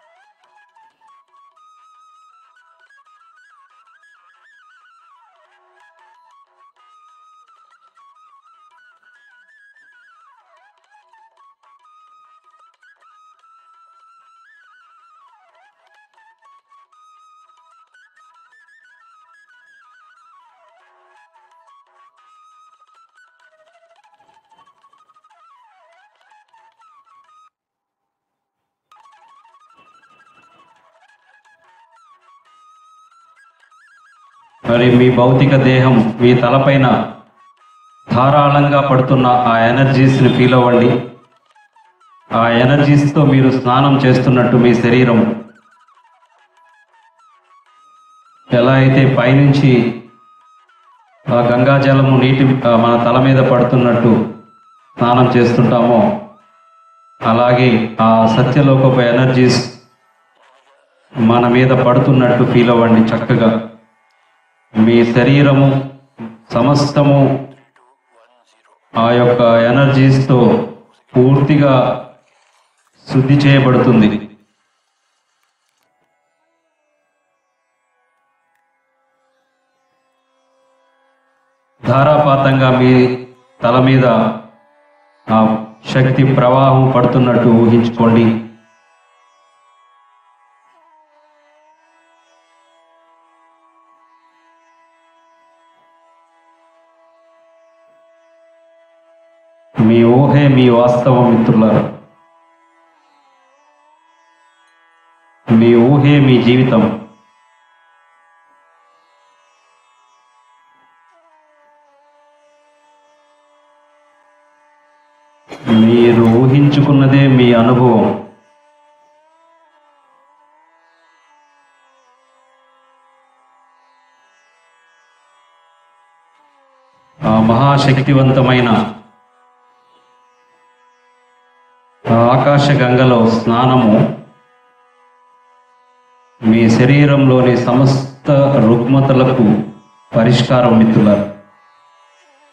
మరి మీ భౌతిక దేహం మీ తలపైన ధారాళంగా పడుతున్న ఆ ఎనర్జీస్ని ఫీల్ అవ్వండి ఆ ఎనర్జీస్తో మీరు స్నానం చేస్తున్నట్టు మీ శరీరం ఎలా అయితే పైనుంచి ఆ గంగాజలము నీటి ఆ మన తల మీద పడుతున్నట్టు స్నానం చేస్తుంటామో అలాగే ఆ సత్యలోకపు ఎనర్జీస్ మన మీద పడుతున్నట్టు ఫీల్ అవ్వండి చక్కగా మీ శరీరము సమస్తము ఆ యొక్క ఎనర్జీస్తో పూర్తిగా శుద్ధి చేయబడుతుంది ధారాపాతంగా మీ తల మీద ఆ శక్తి ప్రవాహం పడుతున్నట్టు ఊహించుకోండి మీ ఊహే మీ వాస్తవం మిత్రులారా మీ ఊహే మీ జీవితం మీరు ఊహించుకున్నదే మీ అనుభవం ఆ మహాశక్తివంతమైన ఆ ఆకాశ గంగలో స్నానము మీ శరీరంలోని సమస్త రుగ్మతలకు పరిష్కారం మిత్రులారు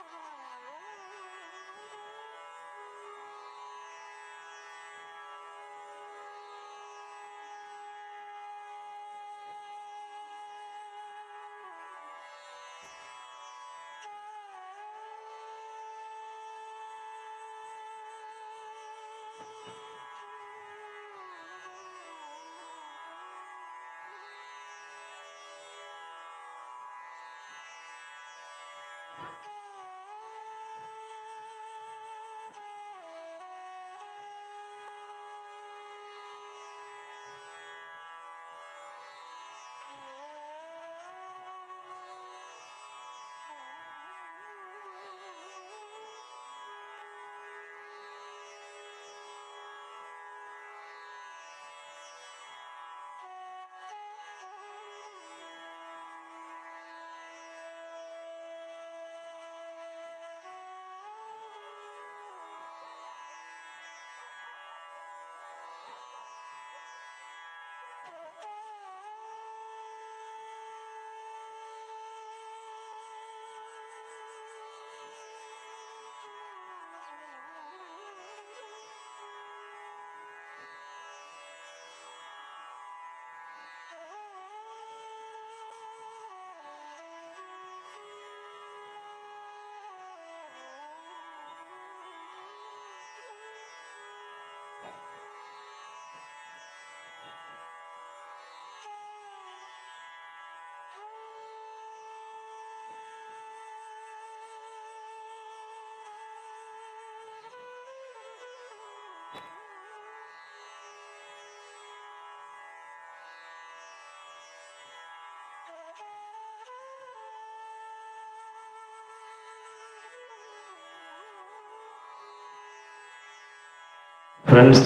ఫ్రెండ్స్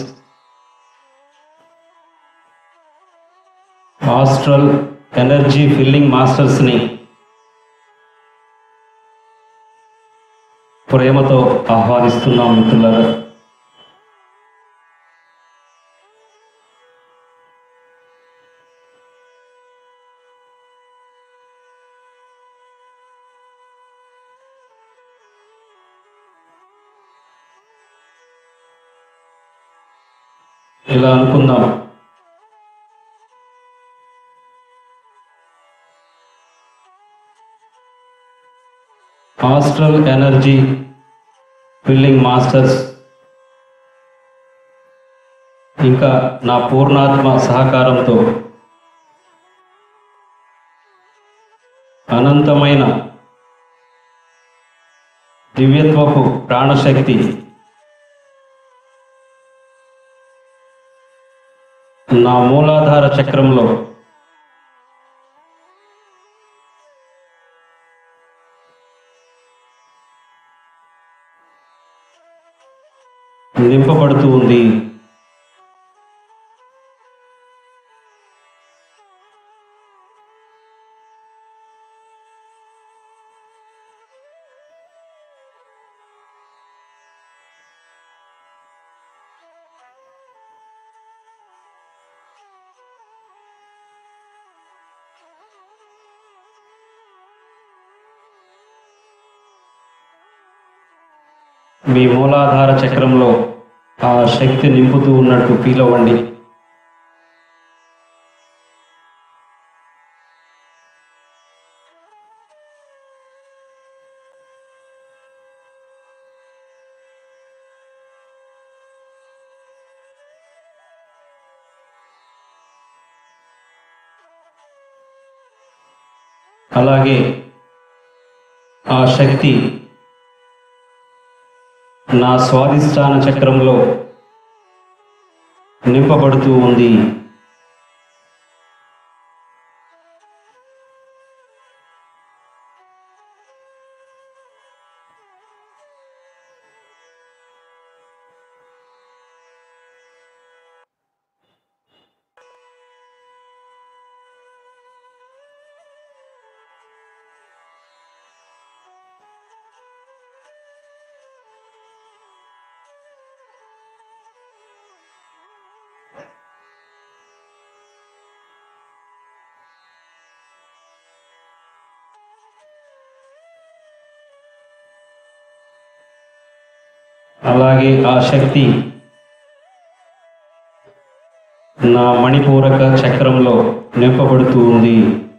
ఆస్ట్రల్ ఎనర్జీ ఫిల్లింగ్ మాస్టర్స్ని ప్రేమతో ఆహ్వానిస్తున్నాం మిత్రులారా ఇలా అనుకుందాం ఆస్ట్రల్ ఎనర్జీ ఫిల్లింగ్ మాస్టర్స్ ఇంకా నా పూర్ణాత్మ సహకారంతో అనంతమైన దివ్యత్వపు ప్రాణశక్తి నా మూలాధార చక్రంలో నింపబడుతూ ఉంది మీ మూలాధార చక్రంలో ఆ శక్తి నింపుతూ ఉన్నట్టు ఫీల్ అవ్వండి అలాగే ఆ శక్తి నా స్వాధిష్టాన చక్రంలో నింపబడుతూ ఉంది అలాగే ఆ శక్తి నా మణిపూరక చక్రంలో నింపబడుతూ ఉంది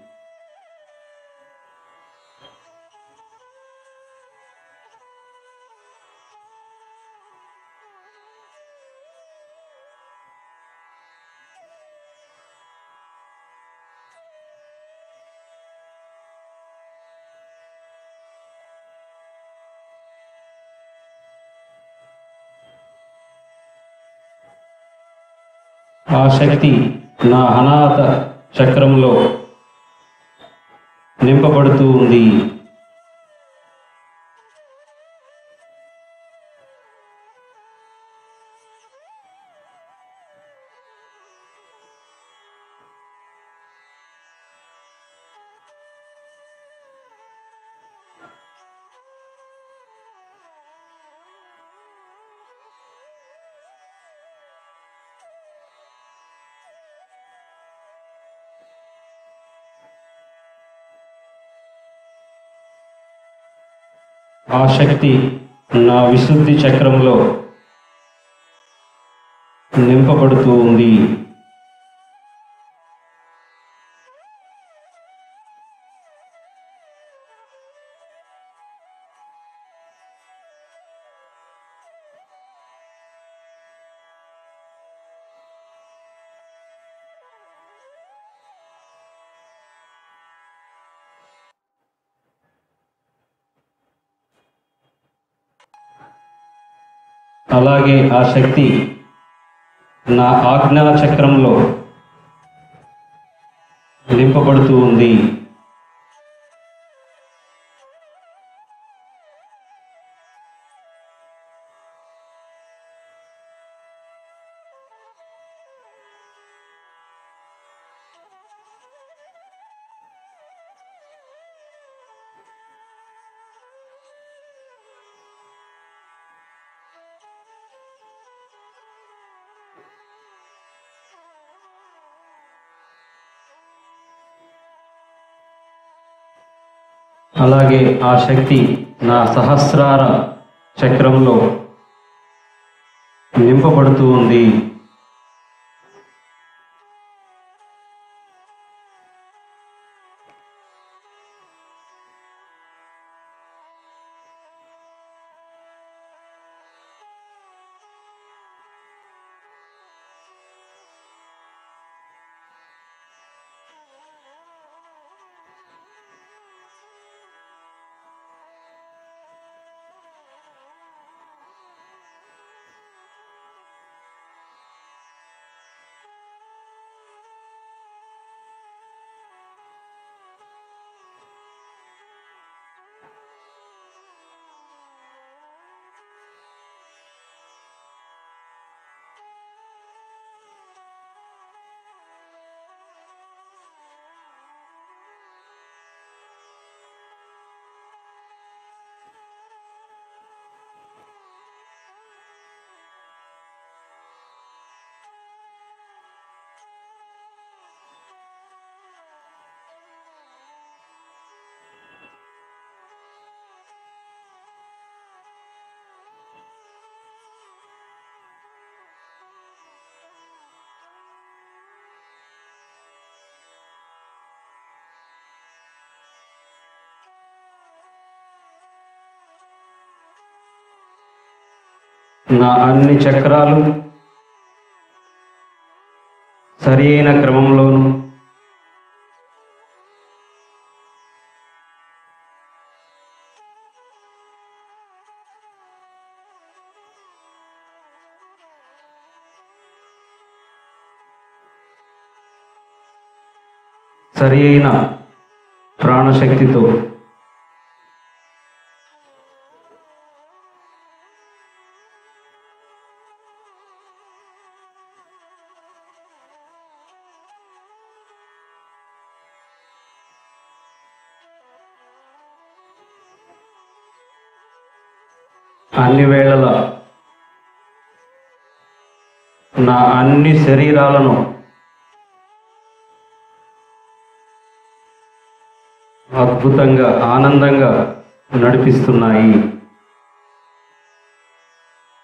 ఆ శక్తి నా అనాథ చక్రంలో నింపబడుతూ ఉంది ఆ శక్తి నా విశుద్ధి చక్రంలో నింపబడుతూ ఉంది అలాగే ఆ శక్తి నా ఆజ్ఞా చక్రంలో నింపబడుతూ ఉంది అలాగే ఆ శక్తి నా సహస్రార చక్రంలో నింపబడుతూ ఉంది నా అన్ని చక్రాలు సరి అయిన క్రమంలోను సరి అయిన ప్రాణశక్తితో అన్ని వేళల నా అన్ని శరీరాలను అద్భుతంగా ఆనందంగా నడిపిస్తున్నాయి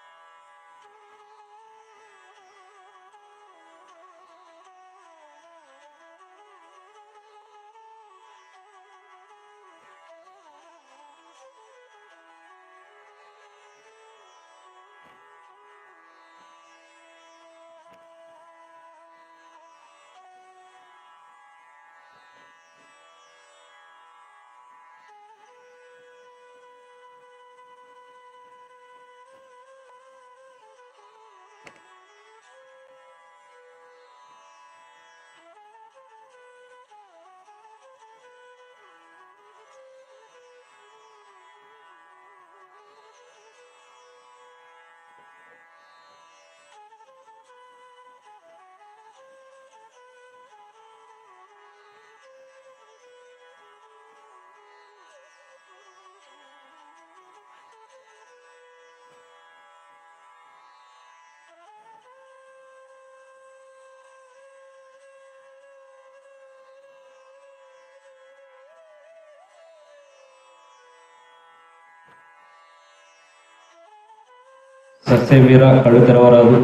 సస్యవీర కళ్ళు తెరవరాదు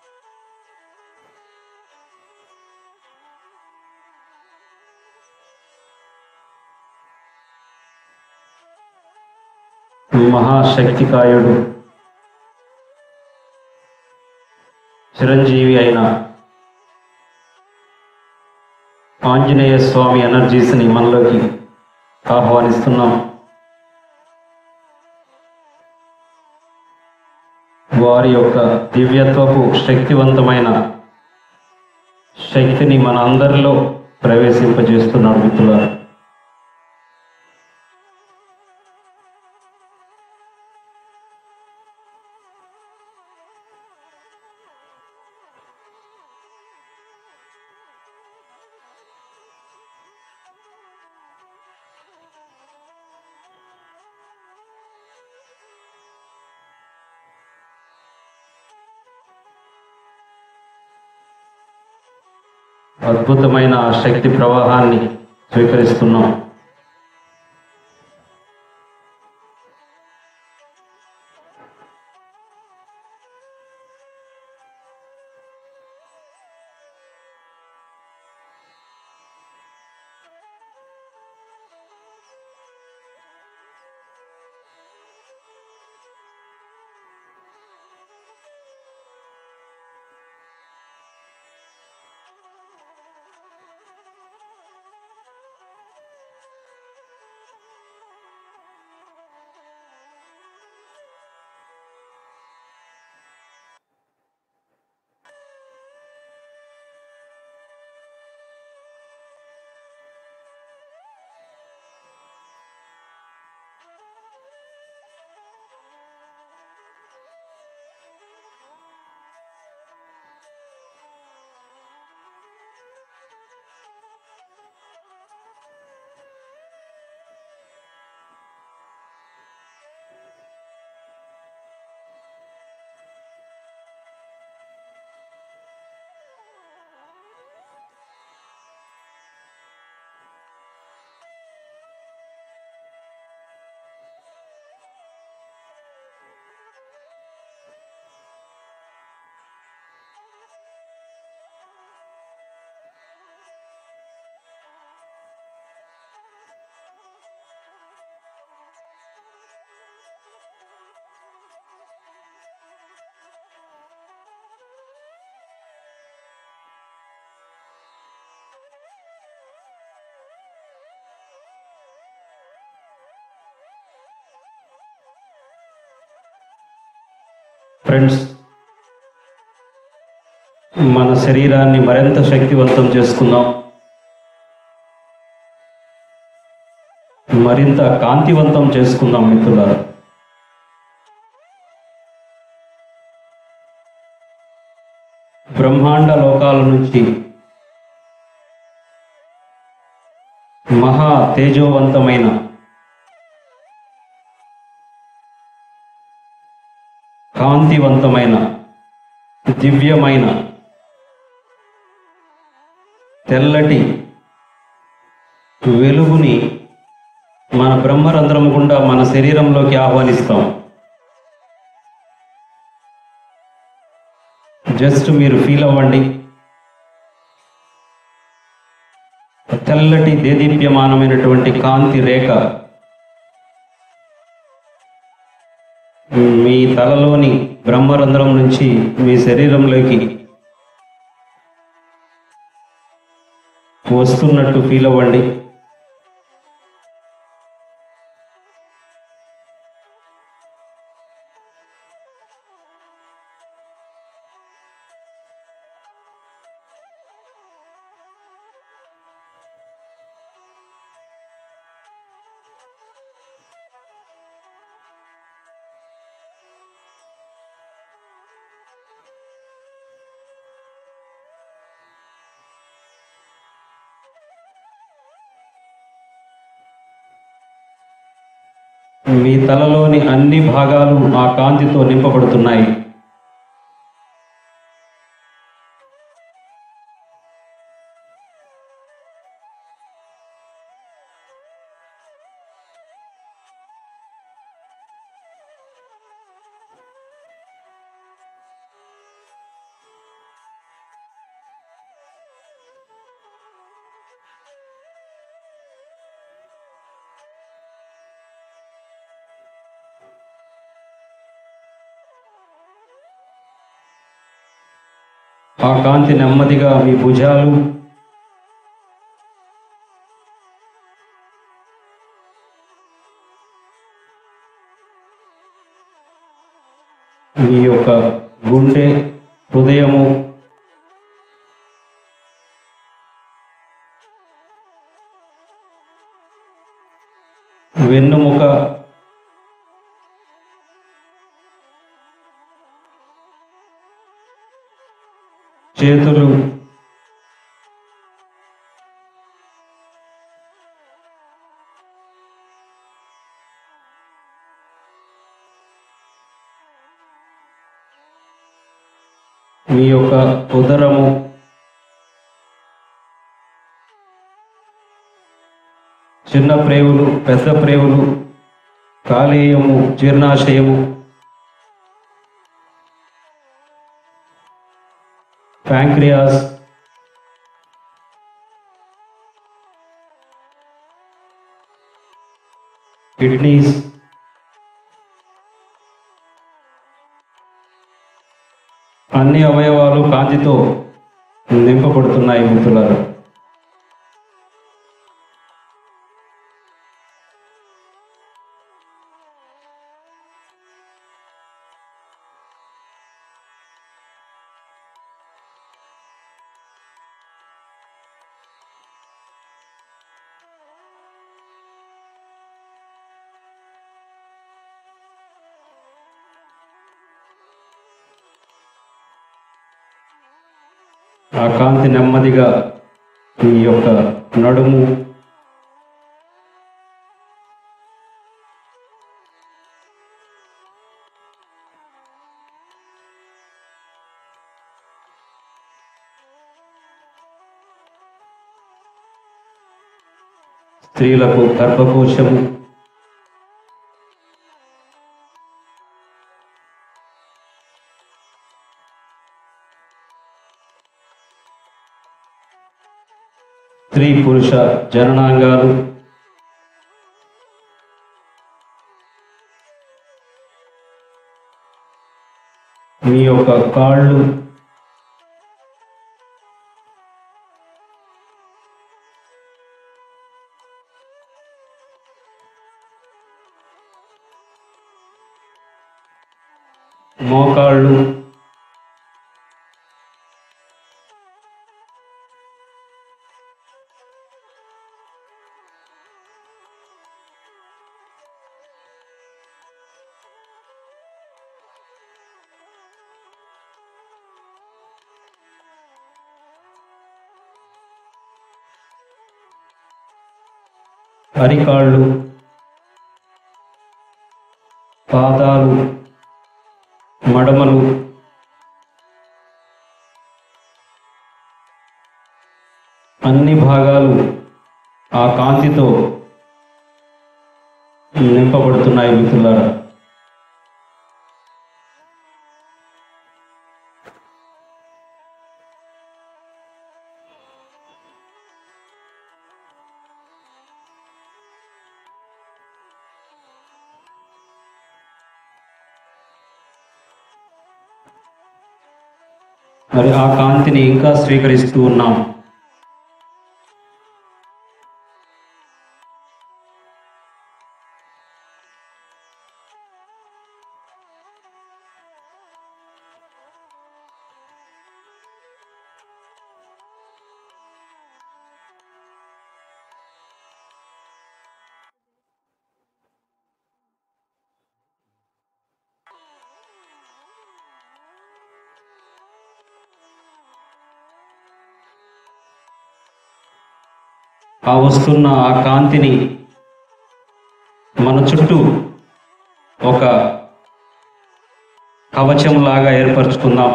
మహాశక్తికాయుడు చిరంజీవి అయిన ఆంజనేయ స్వామి ఎనర్జీస్ని మనలోకి ఆహ్వానిస్తున్నాం వారి యొక్క దివ్యత్వపు శక్తివంతమైన శక్తిని మన అందరిలో ప్రవేశింపజేస్తున్నాడు మిత్రులారా అద్భుతమైన ఆ శక్తి ప్రవాహాన్ని స్వీకరిస్తున్నాం ఫ్రెండ్స్ మన శరీరాన్ని మరింత శక్తివంతం చేసుకుందాం మరింత కాంతివంతం చేసుకుందాం మిత్రులారా బ్రహ్మాండ లోకాల నుంచి మహా తేజోవంతమైన కాంతివంతమైన దివ్యమైన తెల్లటి వెలుగుని మన బ్రహ్మరంధ్రం గుండా మన శరీరంలోకి ఆహ్వానిస్తాం జస్ట్ మీరు ఫీల్ అవ్వండి తెల్లటి దేదీప్యమానమైనటువంటి కాంతి రేఖ మీ తలలోని బ్రహ్మరంధ్రం నుంచి మీ శరీరంలోకి వస్తున్నట్టు ఫీల్ అవ్వండి మీ తలలోని అన్ని భాగాలు ఆ కాంతితో నింపబడుతున్నాయి ఆ కాంతి నెమ్మదిగా మీ భుజాలు మీ యొక్క గుండె హృదయము వెన్నుముక చేతులు మీ యొక్క ఉదరము చిన్న ప్రేవులు పెద్ద ప్రేవులు కాలేయము జీర్ణాశయము ప్యాంక్రియాస్ కిడ్నీస్ అన్ని అవయవాలు కాంతితో నింపబడుతున్నాయి మిత్రులారా ఆ కాంతి నెమ్మదిగా మీ యొక్క నడుము స్త్రీలకు గర్భకోశము స్త్రీ పురుష జననాంగాలు మీ యొక్క కాళ్ళు మోకాళ్ళు అరికాళ్ళు పాదాలు మడమలు అన్ని భాగాలు ఆ కాంతితో నింపబడుతున్నాయి మిత్రులారా మరి ఆ కాంతిని ఇంకా స్వీకరిస్తూ ఉన్నాం ఆ వస్తున్న ఆ కాంతిని మన చుట్టూ ఒక కవచంలాగా ఏర్పరచుకుందాం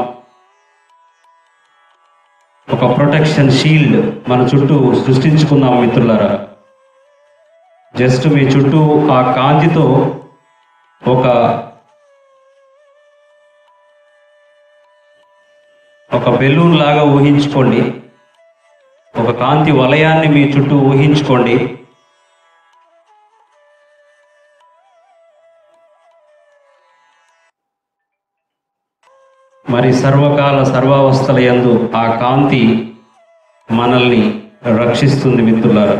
ఒక ప్రొటెక్షన్ షీల్డ్ మన చుట్టూ సృష్టించుకుందాం మిత్రులారా జస్ట్ మీ చుట్టూ ఆ కాంతితో ఒక ఒక బెలూన్ లాగా ఊహించుకోండి ఒక కాంతి వలయాన్ని మీ చుట్టూ ఊహించుకోండి మరి సర్వకాల సర్వావస్థల యందు ఆ కాంతి మనల్ని రక్షిస్తుంది మిత్రులారా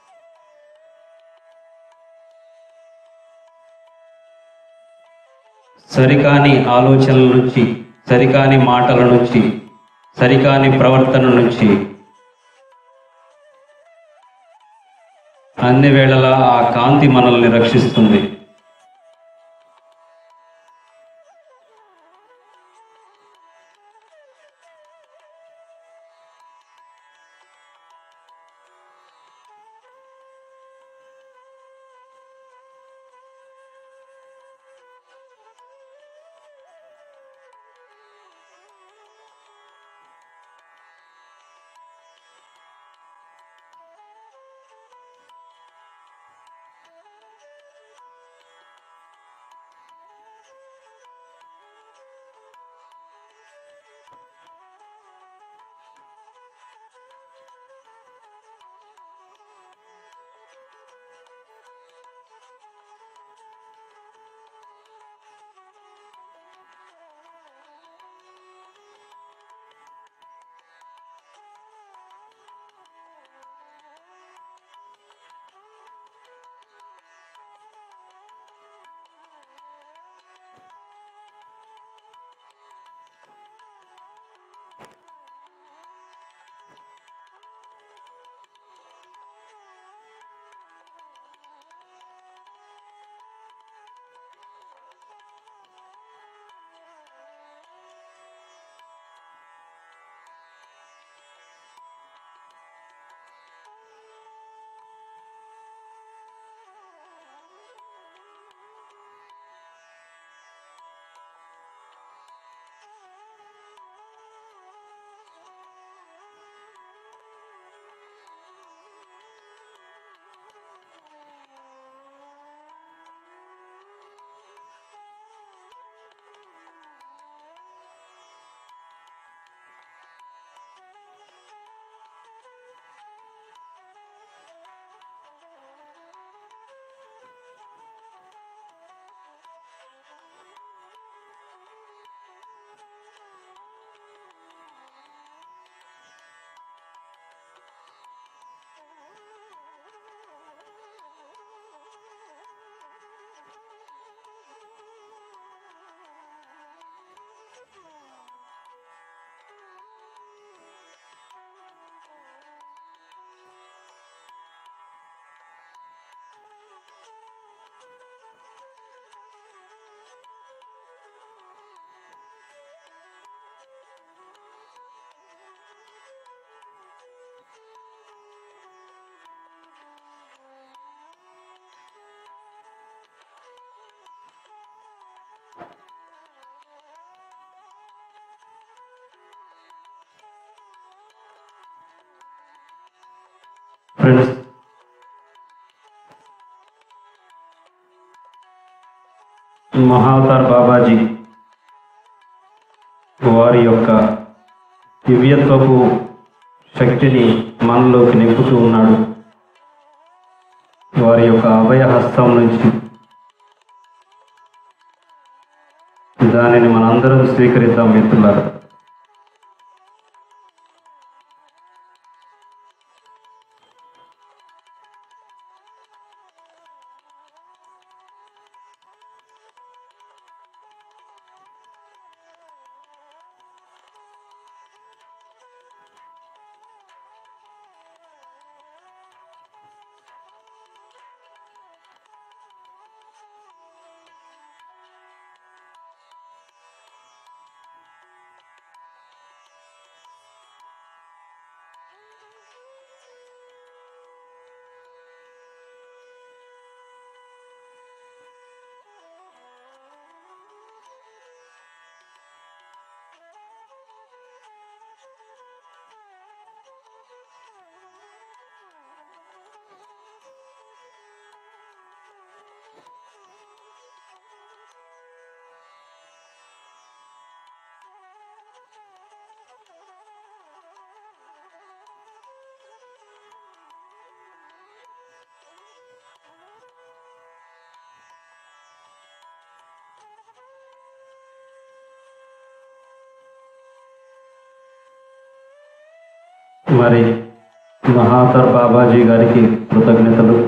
సరికాని ఆలోచనల నుంచి సరికాని మాటల నుంచి సరికాని ప్రవర్తన నుంచి అన్ని వేళలా ఆ కాంతి మనల్ని రక్షిస్తుంది ఫ్రెండ్స్ మహావతార్ బాబాజీ వారి యొక్క దివ్యత్వపు శక్తిని మనలోకి నింపుతూ ఉన్నాడు వారి యొక్క అభయ హస్తం నుంచి దానిని మనందరం స్వీకరిద్దాం మిత్రులారా మరి మహాతర్ బాబాజీ గారికి కృతజ్ఞతలు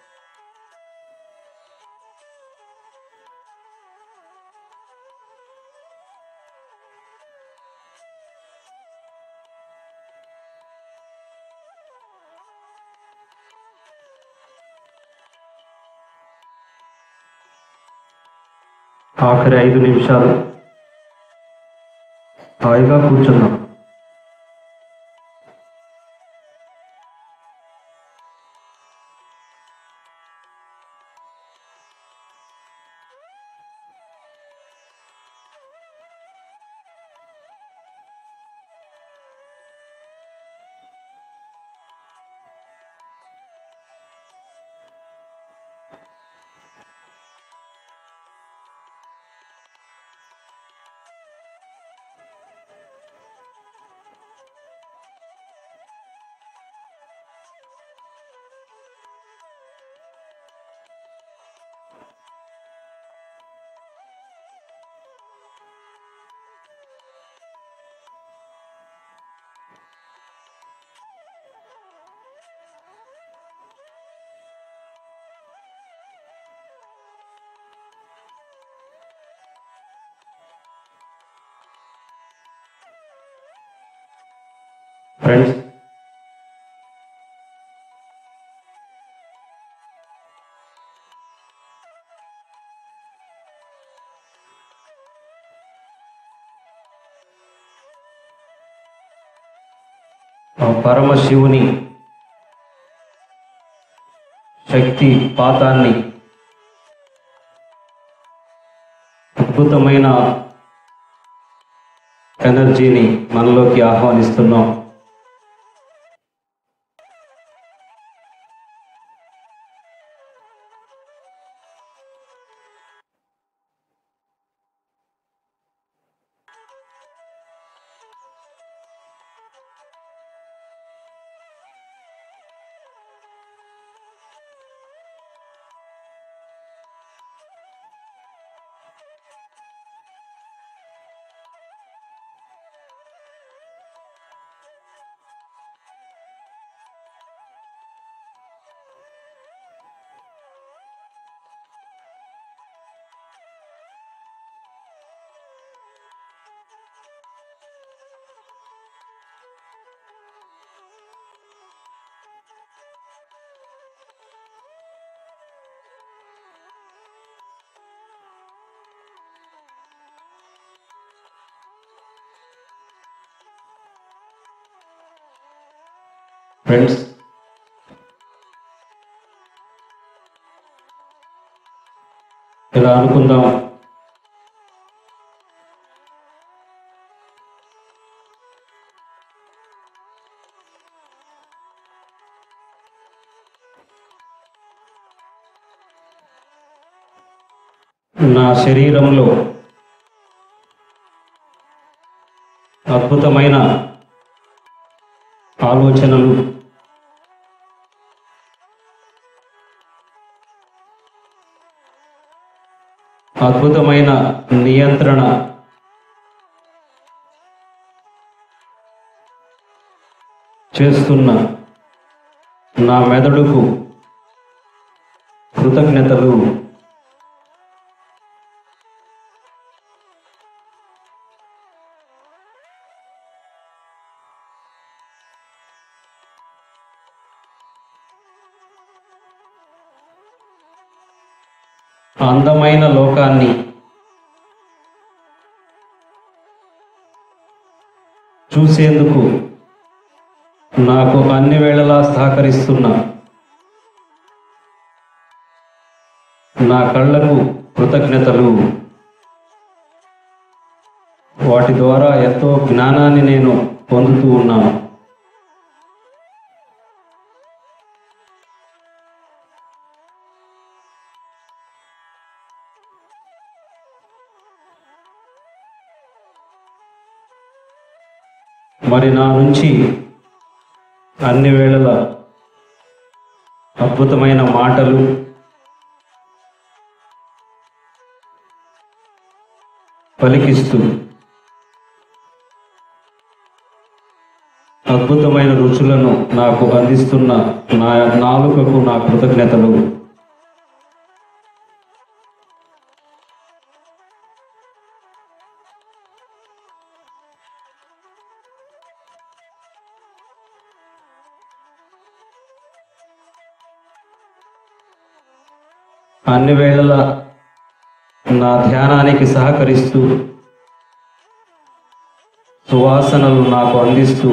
ఆఖరి ఐదు నిమిషాలు హాయిగా కూర్చున్నాం ఫ్రెండ్స్ ఆ పరమశివుని శక్తి పాతాన్ని అద్భుతమైన ఎనర్జీని మనలోకి ఆహ్వానిస్తున్నాం ఫ్రెండ్స్ ఇలా అనుకుందాం నా శరీరంలో అద్భుతమైన ఆలోచనలు అద్భుతమైన నియంత్రణ చేస్తున్న నా మెదడుకు కృతజ్ఞతలు అందమైన లోకాన్ని చూసేందుకు నాకు అన్ని వేళలా సహకరిస్తున్న నా కళ్ళకు కృతజ్ఞతలు వాటి ద్వారా ఎంతో జ్ఞానాన్ని నేను పొందుతూ ఉన్నాను మరి నా నుంచి అన్ని వేళల అద్భుతమైన మాటలు పలికిస్తూ అద్భుతమైన రుచులను నాకు అందిస్తున్న నా నాలుకకు నా కృతజ్ఞతలు అన్ని వేళలా నా ధ్యానానికి సహకరిస్తూ సువాసనలు నాకు అందిస్తూ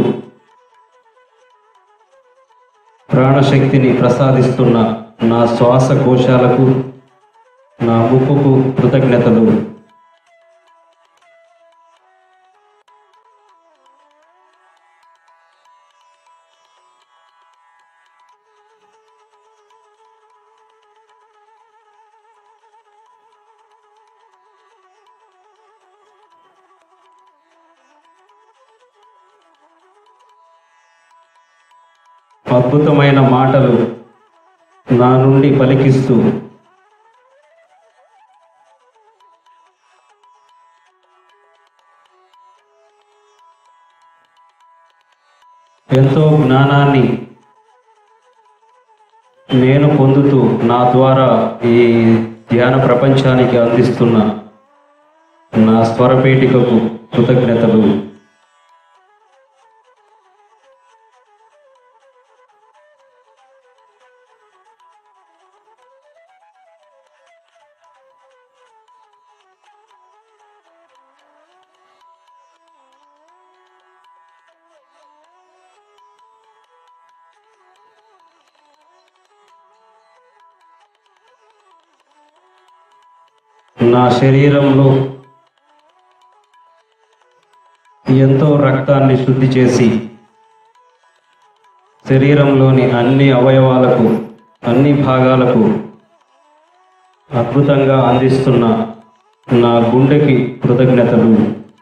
ప్రాణశక్తిని ప్రసాదిస్తున్న నా శ్వాసకోశాలకు నా ముక్కుకు కృతజ్ఞతలు అద్భుతమైన మాటలు నా నుండి పలికిస్తూ ఎంతో జ్ఞానాన్ని నేను పొందుతూ నా ద్వారా ఈ ధ్యాన ప్రపంచానికి అందిస్తున్న నా స్వరపేటికకు కృతజ్ఞతలు నా శరీరంలో ఎంతో రక్తాన్ని శుద్ధి చేసి శరీరంలోని అన్ని అవయవాలకు అన్ని భాగాలకు అద్భుతంగా అందిస్తున్న నా గుండెకి కృతజ్ఞతలు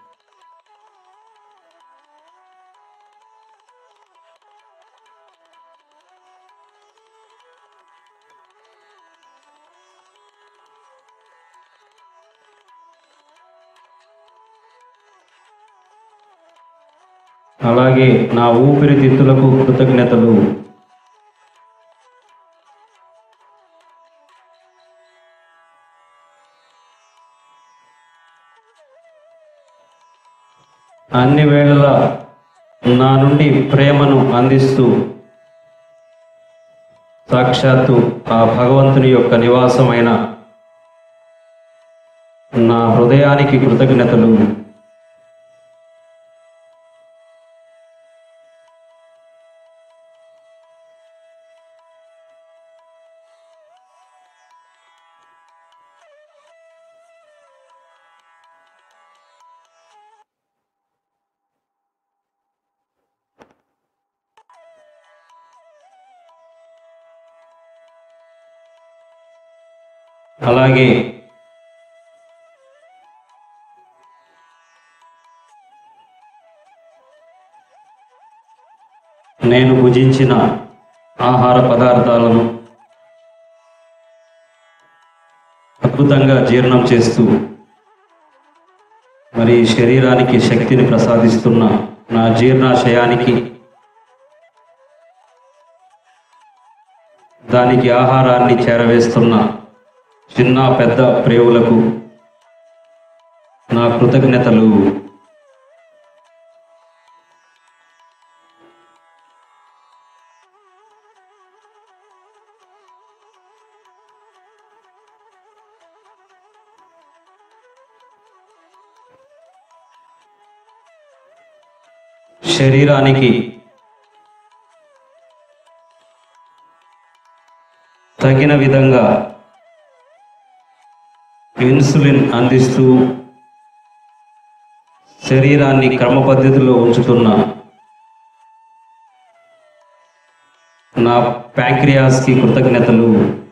అలాగే నా ఊపిరితిత్తులకు కృతజ్ఞతలు అన్ని వేళలా నా నుండి ప్రేమను అందిస్తూ సాక్షాత్తు ఆ భగవంతుని యొక్క నివాసమైన నా హృదయానికి కృతజ్ఞతలు అలాగే నేను భుజించిన ఆహార పదార్థాలను అద్భుతంగా జీర్ణం చేస్తూ మరి శరీరానికి శక్తిని ప్రసాదిస్తున్న నా జీర్ణాశయానికి దానికి ఆహారాన్ని చేరవేస్తున్న చిన్న పెద్ద ప్రేవులకు నా కృతజ్ఞతలు శరీరానికి తగిన విధంగా ఇన్సులిన్ అందిస్తూ శరీరాన్ని క్రమ పద్ధతిలో ఉంచుతున్న నా ప్యాంక్రియాస్కి కృతజ్ఞతలు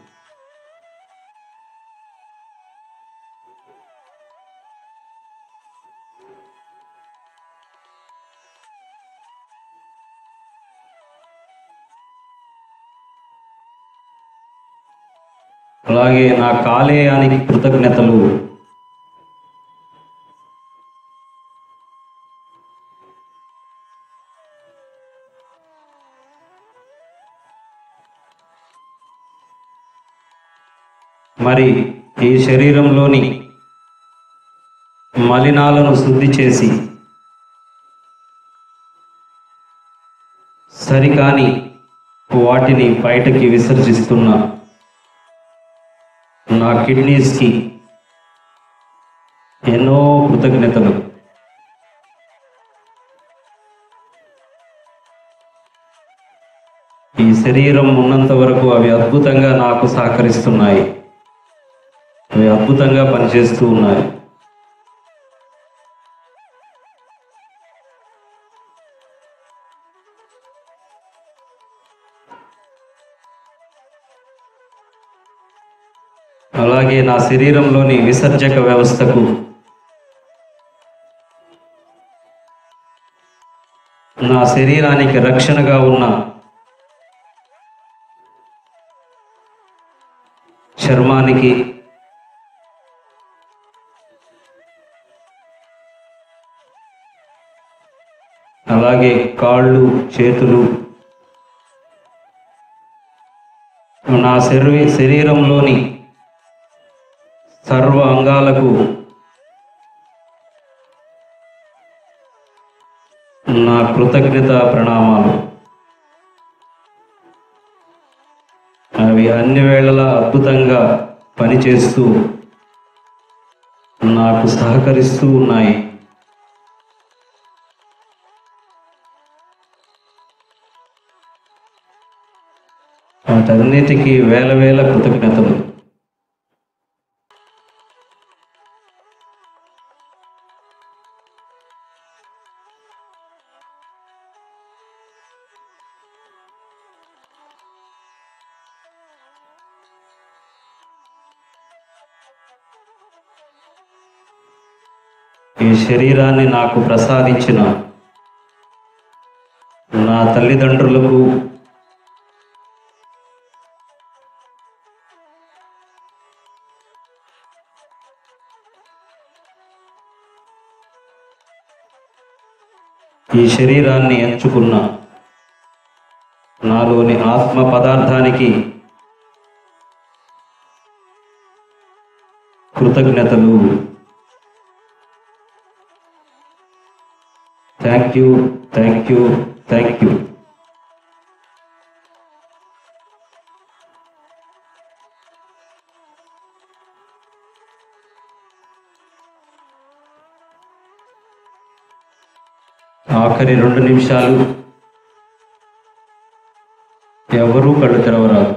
అలాగే నా కాలేయానికి కృతజ్ఞతలు మరి ఈ శరీరంలోని మలినాలను శుద్ధి చేసి సరికాని వాటిని బయటకి విసర్జిస్తున్న నా కిడ్నీస్కి ఎన్నో కృతజ్ఞతలు ఈ శరీరం ఉన్నంత వరకు అవి అద్భుతంగా నాకు సహకరిస్తున్నాయి అవి అద్భుతంగా పనిచేస్తూ ఉన్నాయి అలాగే నా శరీరంలోని విసర్జక వ్యవస్థకు నా శరీరానికి రక్షణగా ఉన్న చర్మానికి అలాగే కాళ్ళు చేతులు నా శరీ శరీరంలోని సర్వ అంగాలకు నా కృతజ్ఞత ప్రణామాలు అవి అన్ని వేళలా అద్భుతంగా పనిచేస్తూ నాకు సహకరిస్తూ ఉన్నాయి వాటన్నిటికీ వేల వేల కృతజ్ఞతలు ఈ శరీరాన్ని నాకు ప్రసాదించిన నా తల్లిదండ్రులకు ఈ శరీరాన్ని ఎంచుకున్న నాలోని ఆత్మ పదార్థానికి కృతజ్ఞతలు thank you thank you thank you ఆఖరి రెండు నిమిషాలు ఎవరూ కళ్ళు తెరవరాదు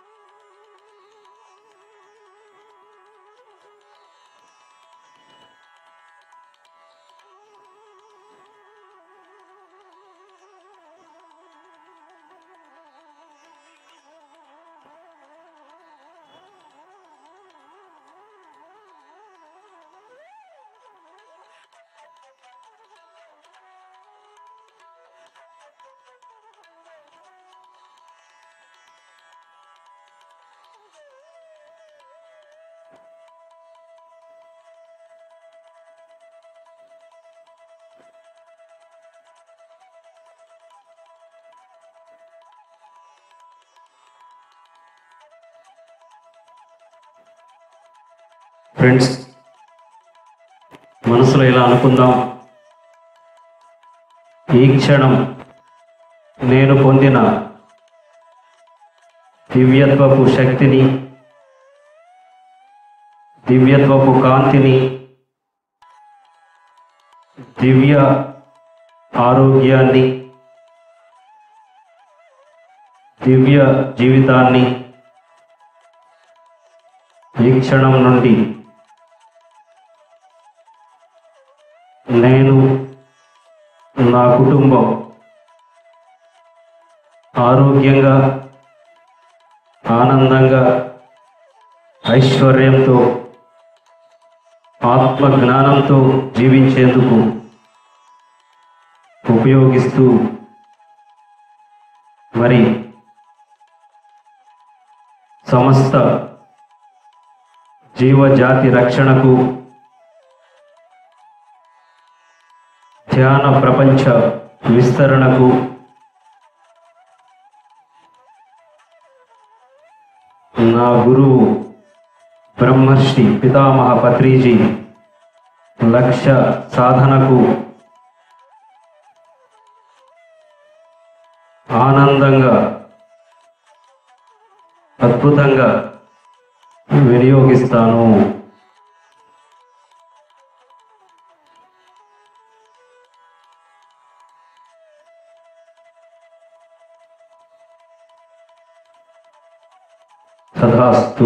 ఫ్రెండ్స్ మనసులో ఇలా అనుకుందాం ఈ క్షణం నేను పొందిన దివ్యత్వపు శక్తిని దివ్యత్వపు కాంతిని దివ్య ఆరోగ్యాన్ని దివ్య జీవితాన్ని ఈ క్షణం నుండి నేను నా కుటుంబం ఆరోగ్యంగా ఆనందంగా ఐశ్వర్యంతో ఆత్మ జ్ఞానంతో జీవించేందుకు ఉపయోగిస్తూ మరి సమస్త జీవజాతి రక్షణకు ధ్యాన ప్రపంచ విస్తరణకు నా గురువు బ్రహ్మర్షి పితామహ పత్రిజీ లక్ష్య సాధనకు ఆనందంగా అద్భుతంగా వినియోగిస్తాను తథాస్తు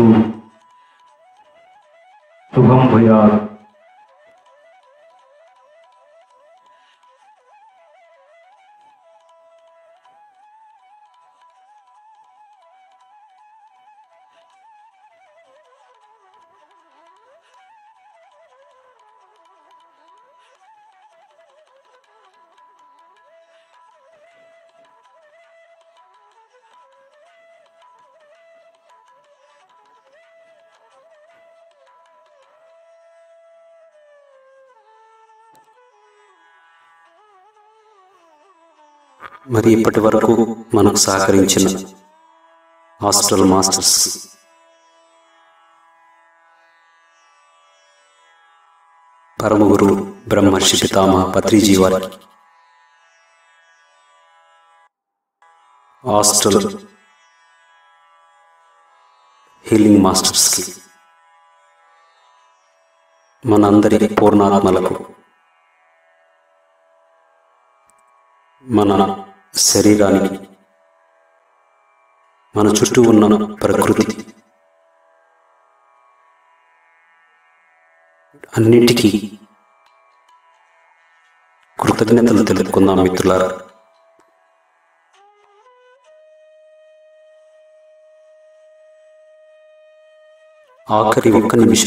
శుభం భూయాత్ మరి ఇప్పటి వరకు మనకు సహకరించిన హాస్టల్ మాస్టర్స్ పరమగురు బ్రహ్మర్షి పితామహ పత్రిజీ వారికి హాస్టల్ హీలింగ్ మాస్టర్స్కి మనందరి పూర్ణాత్మలకు మన శరీరానికి మన చుట్టూ ఉన్న ప్రకృతి అన్నిటికీ కృతజ్ఞతలు తెలుపుకుందాం మిత్రులారా ఆఖరి ఒక్క నిమిషం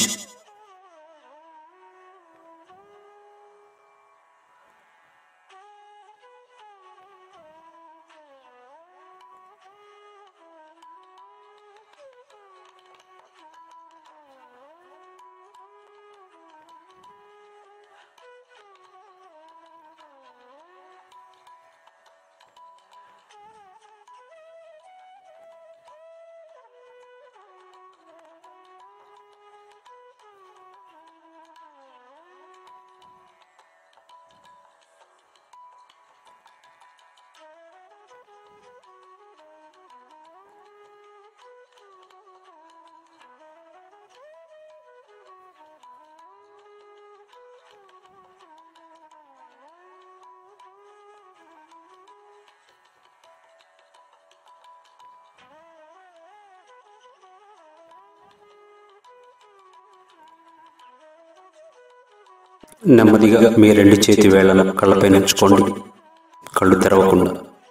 నెమ్మదిగా మీ రెండు చేతి వేళ్లను కళ్ళపై ఉంచుకోండి కళ్ళు తెరవకుండా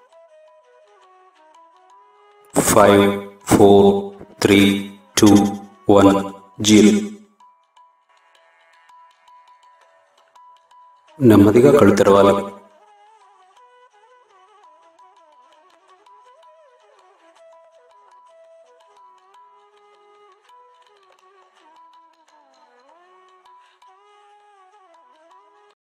five four three two one zero నెమ్మదిగా కళ్ళు తెరవాలి